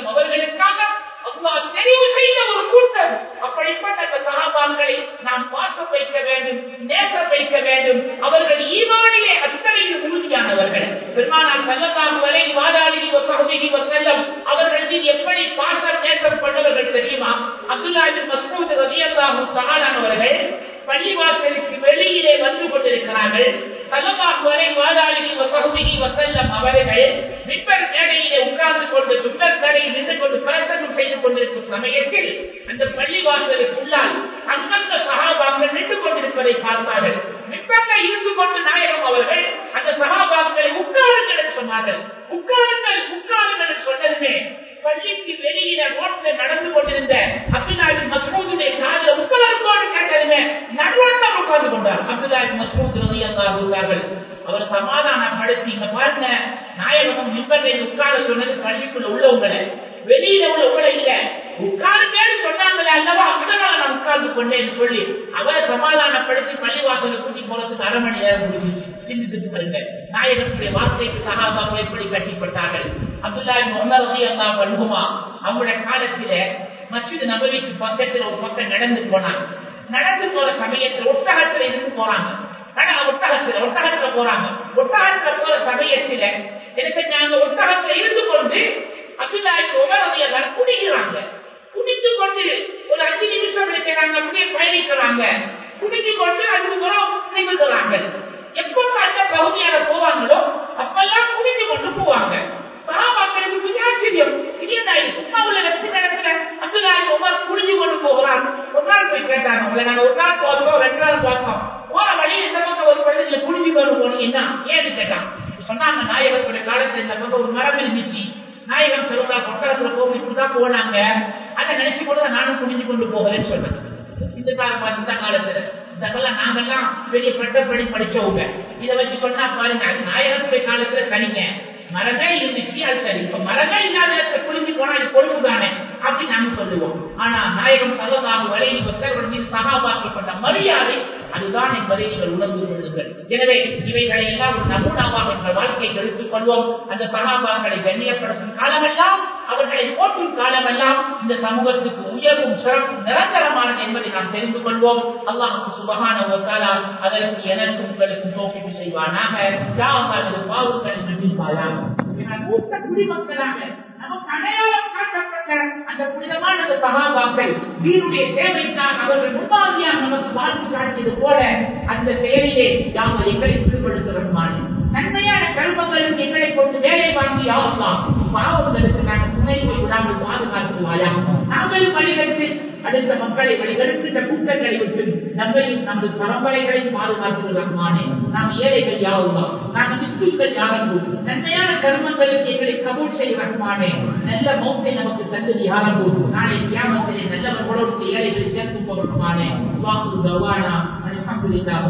S1: பெருமானார் செல்லலாம் வரை வாதாடி பகுதி செல்லம் அவர்கள் மீது எப்படி பாசம் நேசம் கொண்டவர்கள் தெரியுமா அப்துல்லாஹின் மசூத் ரதியல்லாஹு தஆலானவர்கள் பள்ளிவாசலுக்கு வெளியிலே வந்து கொண்டிருக்கிறார்கள் சல்லல்லாஹு அலைஹி வாதாளி வஸஹபிஹி வஸல்லம் அவர்கள் மிம்பர் மேடையிலே உட்கார்ந்து கொண்டு மிம்பர் மேடையில் நின்று கொண்டு பிரசங்கம் செய்து கொண்டிருக்கும் சமயத்தில் அந்த பள்ளிவாசலுக்குள்ளால் அந்தந்த சகாபாக்கள் நின்று கொண்டிருப்பதை பார்த்தார்கள் மிம்பர்ல இருந்து கொண்டு நாயகம் அவர்கள் அந்த சகாபாக்களை உட்காருங்கள் என்று சொன்னார்கள் உட்காருங்கள் உட்காருங்கள் என்று சொன்னதுமே பள்ளிக்கு வெளியில ரோட்ல நடந்து கொண்டிருந்த அப்துல்லாஹி மஸ்மூதுடைய காலில் உட்கார்ந்தோடு கேட்டதுமே நடுவட்ட உட்கார்ந்து கொண்டார் அப்துல்லாஹி மஸ்மூத் ரலியல்லாஹு அவர் சமாதானப்படுத்தி இங்க பாருங்க நாயகமும் மிம்பரில் உட்கார சொன்னது பள்ளிக்குள்ள உள்ளவங்களை வெளியில உள்ள உங்களை இல்ல உட்கார்ந்தேன்னு சொன்னாங்களே அல்லவா அதனால நான் உட்கார்ந்து கொண்டேன்னு சொல்லி அவரை சமாதானப்படுத்தி பள்ளிவாசலை கூட்டி போறதுக்கு அரை மணி நேரம் முடிஞ்சிச்சு சிந்தித்து பாருங்க நாயகத்துடைய வார்த்தைக்கு சகாபாக்கள் எப்படி கட்டிப்பட்டார்கள் அப்துல்லாஹி முகமது ரலி அல்லாஹ் அன்ஹுமா அவங்களுடைய காலத்தில மஸ்ஜித் நபவிக்கு பக்கத்துல ஒரு பக்கம் நடந்து போனாங்க நடந்து போற சமயத்துல ஒட்டகத்துல இருந்து போறாங்க ஆனா ஒட்டகத்துல ஒட்டகத்துல போறாங்க ஒட்டகத்துல போற சமயத்துல எனக்கு நாங்க ஒட்டகத்துல இருந்து கொண்டு அப்துல்லாஹி உமர் ரலி அல்லாஹ் குடிக்கிறாங்க குடித்து கொண்டு ஒரு அஞ்சு நிமிஷம் இருக்கிறாங்க அப்படியே பயணிக்கிறாங்க குடித்து கொண்டு அதுக்கப்புறம் நிமிடுறாங்க எப்பொழுது அந்த பகுதியால போவாங்களோ அப்பெல்லாம் குடித்து கொண்டு போவாங்க சகாபாக்களுக்கு கொஞ்சம் ஆச்சரியம் இது என்ன இது சும்மா உள்ள வெற்றி நடக்கிற அப்துல்லாஹி உமர் குடிச்சு கொண்டு போகிறான் ஒரு நாள் போய் கேட்டாங்க உங்களை நாங்க ஒரு நாள் பார்த்தோம் ரெண்டு நாள் பார்த்தோம் போற வழி இந்த பக்கம் ஒரு பள்ளத்துல குடிச்சு கொண்டு போனீங்க என்ன ஏன்னு கேட்டான் சொன்னாங்க நாயகத்துடைய காலத்துல இந்த பக்கம் ஒரு மரம் இருந்துச்சு நாயகம் சொல்லுறா கொட்டரத்துல போக இப்படிதான் போனாங்க அதை நினைச்சு கூட நானும் குடிஞ்சு கொண்டு போகிறேன்னு சொன்னேன் இந்த காலம் இந்த காலத்துல இதெல்லாம் நாங்கெல்லாம் பெரிய பட்டப்படி படிச்சவங்க இதை வச்சு சொன்னா பாருங்க அது நாயகத்துடைய காலத்துல தனிங்க மரமே இருந்துச்சு அது சரி இப்ப மரமே இல்லாத இடத்துல குளிஞ்சு போனா இது கொழுப்பு தானே அப்படி நாங்க சொல்லுவோம் ஆனா நாயகம் சல்லல்லாஹு அலைஹி வஸல்லம் மீது சஹாபாக்கள் கொண்ட மரியாதை அதுதான் என்பதை நீங்கள் உணர்ந்து கொள்ளுங்கள் எனவே இவைகளை எல்லாம் ஒரு நகுணாவாக எங்கள் வாழ்க்கையை எடுத்துக் கொள்வோம் அந்த சகாபாக்களை கண்ணியப்படுத்தும் காலமெல்லாம் அவர்களை போற்றும் காலமெல்லாம் இந்த சமூகத்துக்கு உயர்வும் சிறப்பும் நிரந்தரமானது என்பதை நாம் தெரிந்து கொள்வோம் அல்லாஹுக்கு சுபகான ஒரு காலா அதற்கு எனக்கும் உங்களுக்கும் தோப்பிட்டு செய்வானாக யாவது பாவுக்கள் நிறுத்திப்பாயாக மூத்த குடிமக்களாக நமக்கு அடையாளம் காட்டப்பட்ட அந்த புனிதமான அந்த சகாபாக்கள் வீருடைய சேவைத்தான் அவர்கள் முன்மாதிரியாக நமக்கு வாழ்த்து காட்டியது போல அந்த செயலிலே யாமல் எங்களை ஈடுபடுத்துகிறோமான நன்மையான கல்வங்களுக்கு எங்களை கொண்டு வேலை வாங்கி யாவலாம் பாவங்களுக்கு நாங்கள் துணை போய் விடாமல் பாதுகாத்துவாயா நாங்கள் வழிகட்டு அடுத்த மக்களை வழிகெடுக்கின்ற கூட்டங்களை விட்டு நம்மையும் நமது பரம்பரைகளையும் பாதுகாத்துகிறோமானே நாம் ஏழைகள் யாவுதான் நாம் வித்துக்கள் யாரும் நன்மையான கர்மங்களுக்கு எங்களை கபூல் செய்கிறோமானே நல்ல மௌத்தை நமக்கு தந்தது யாரும் நாளை கியாமத்திலே நல்லவர்களோடு ஏழைகளை சேர்த்து போகிறோமானே வாக்கு கவானா அல்ஹம்துலில்லாஹ்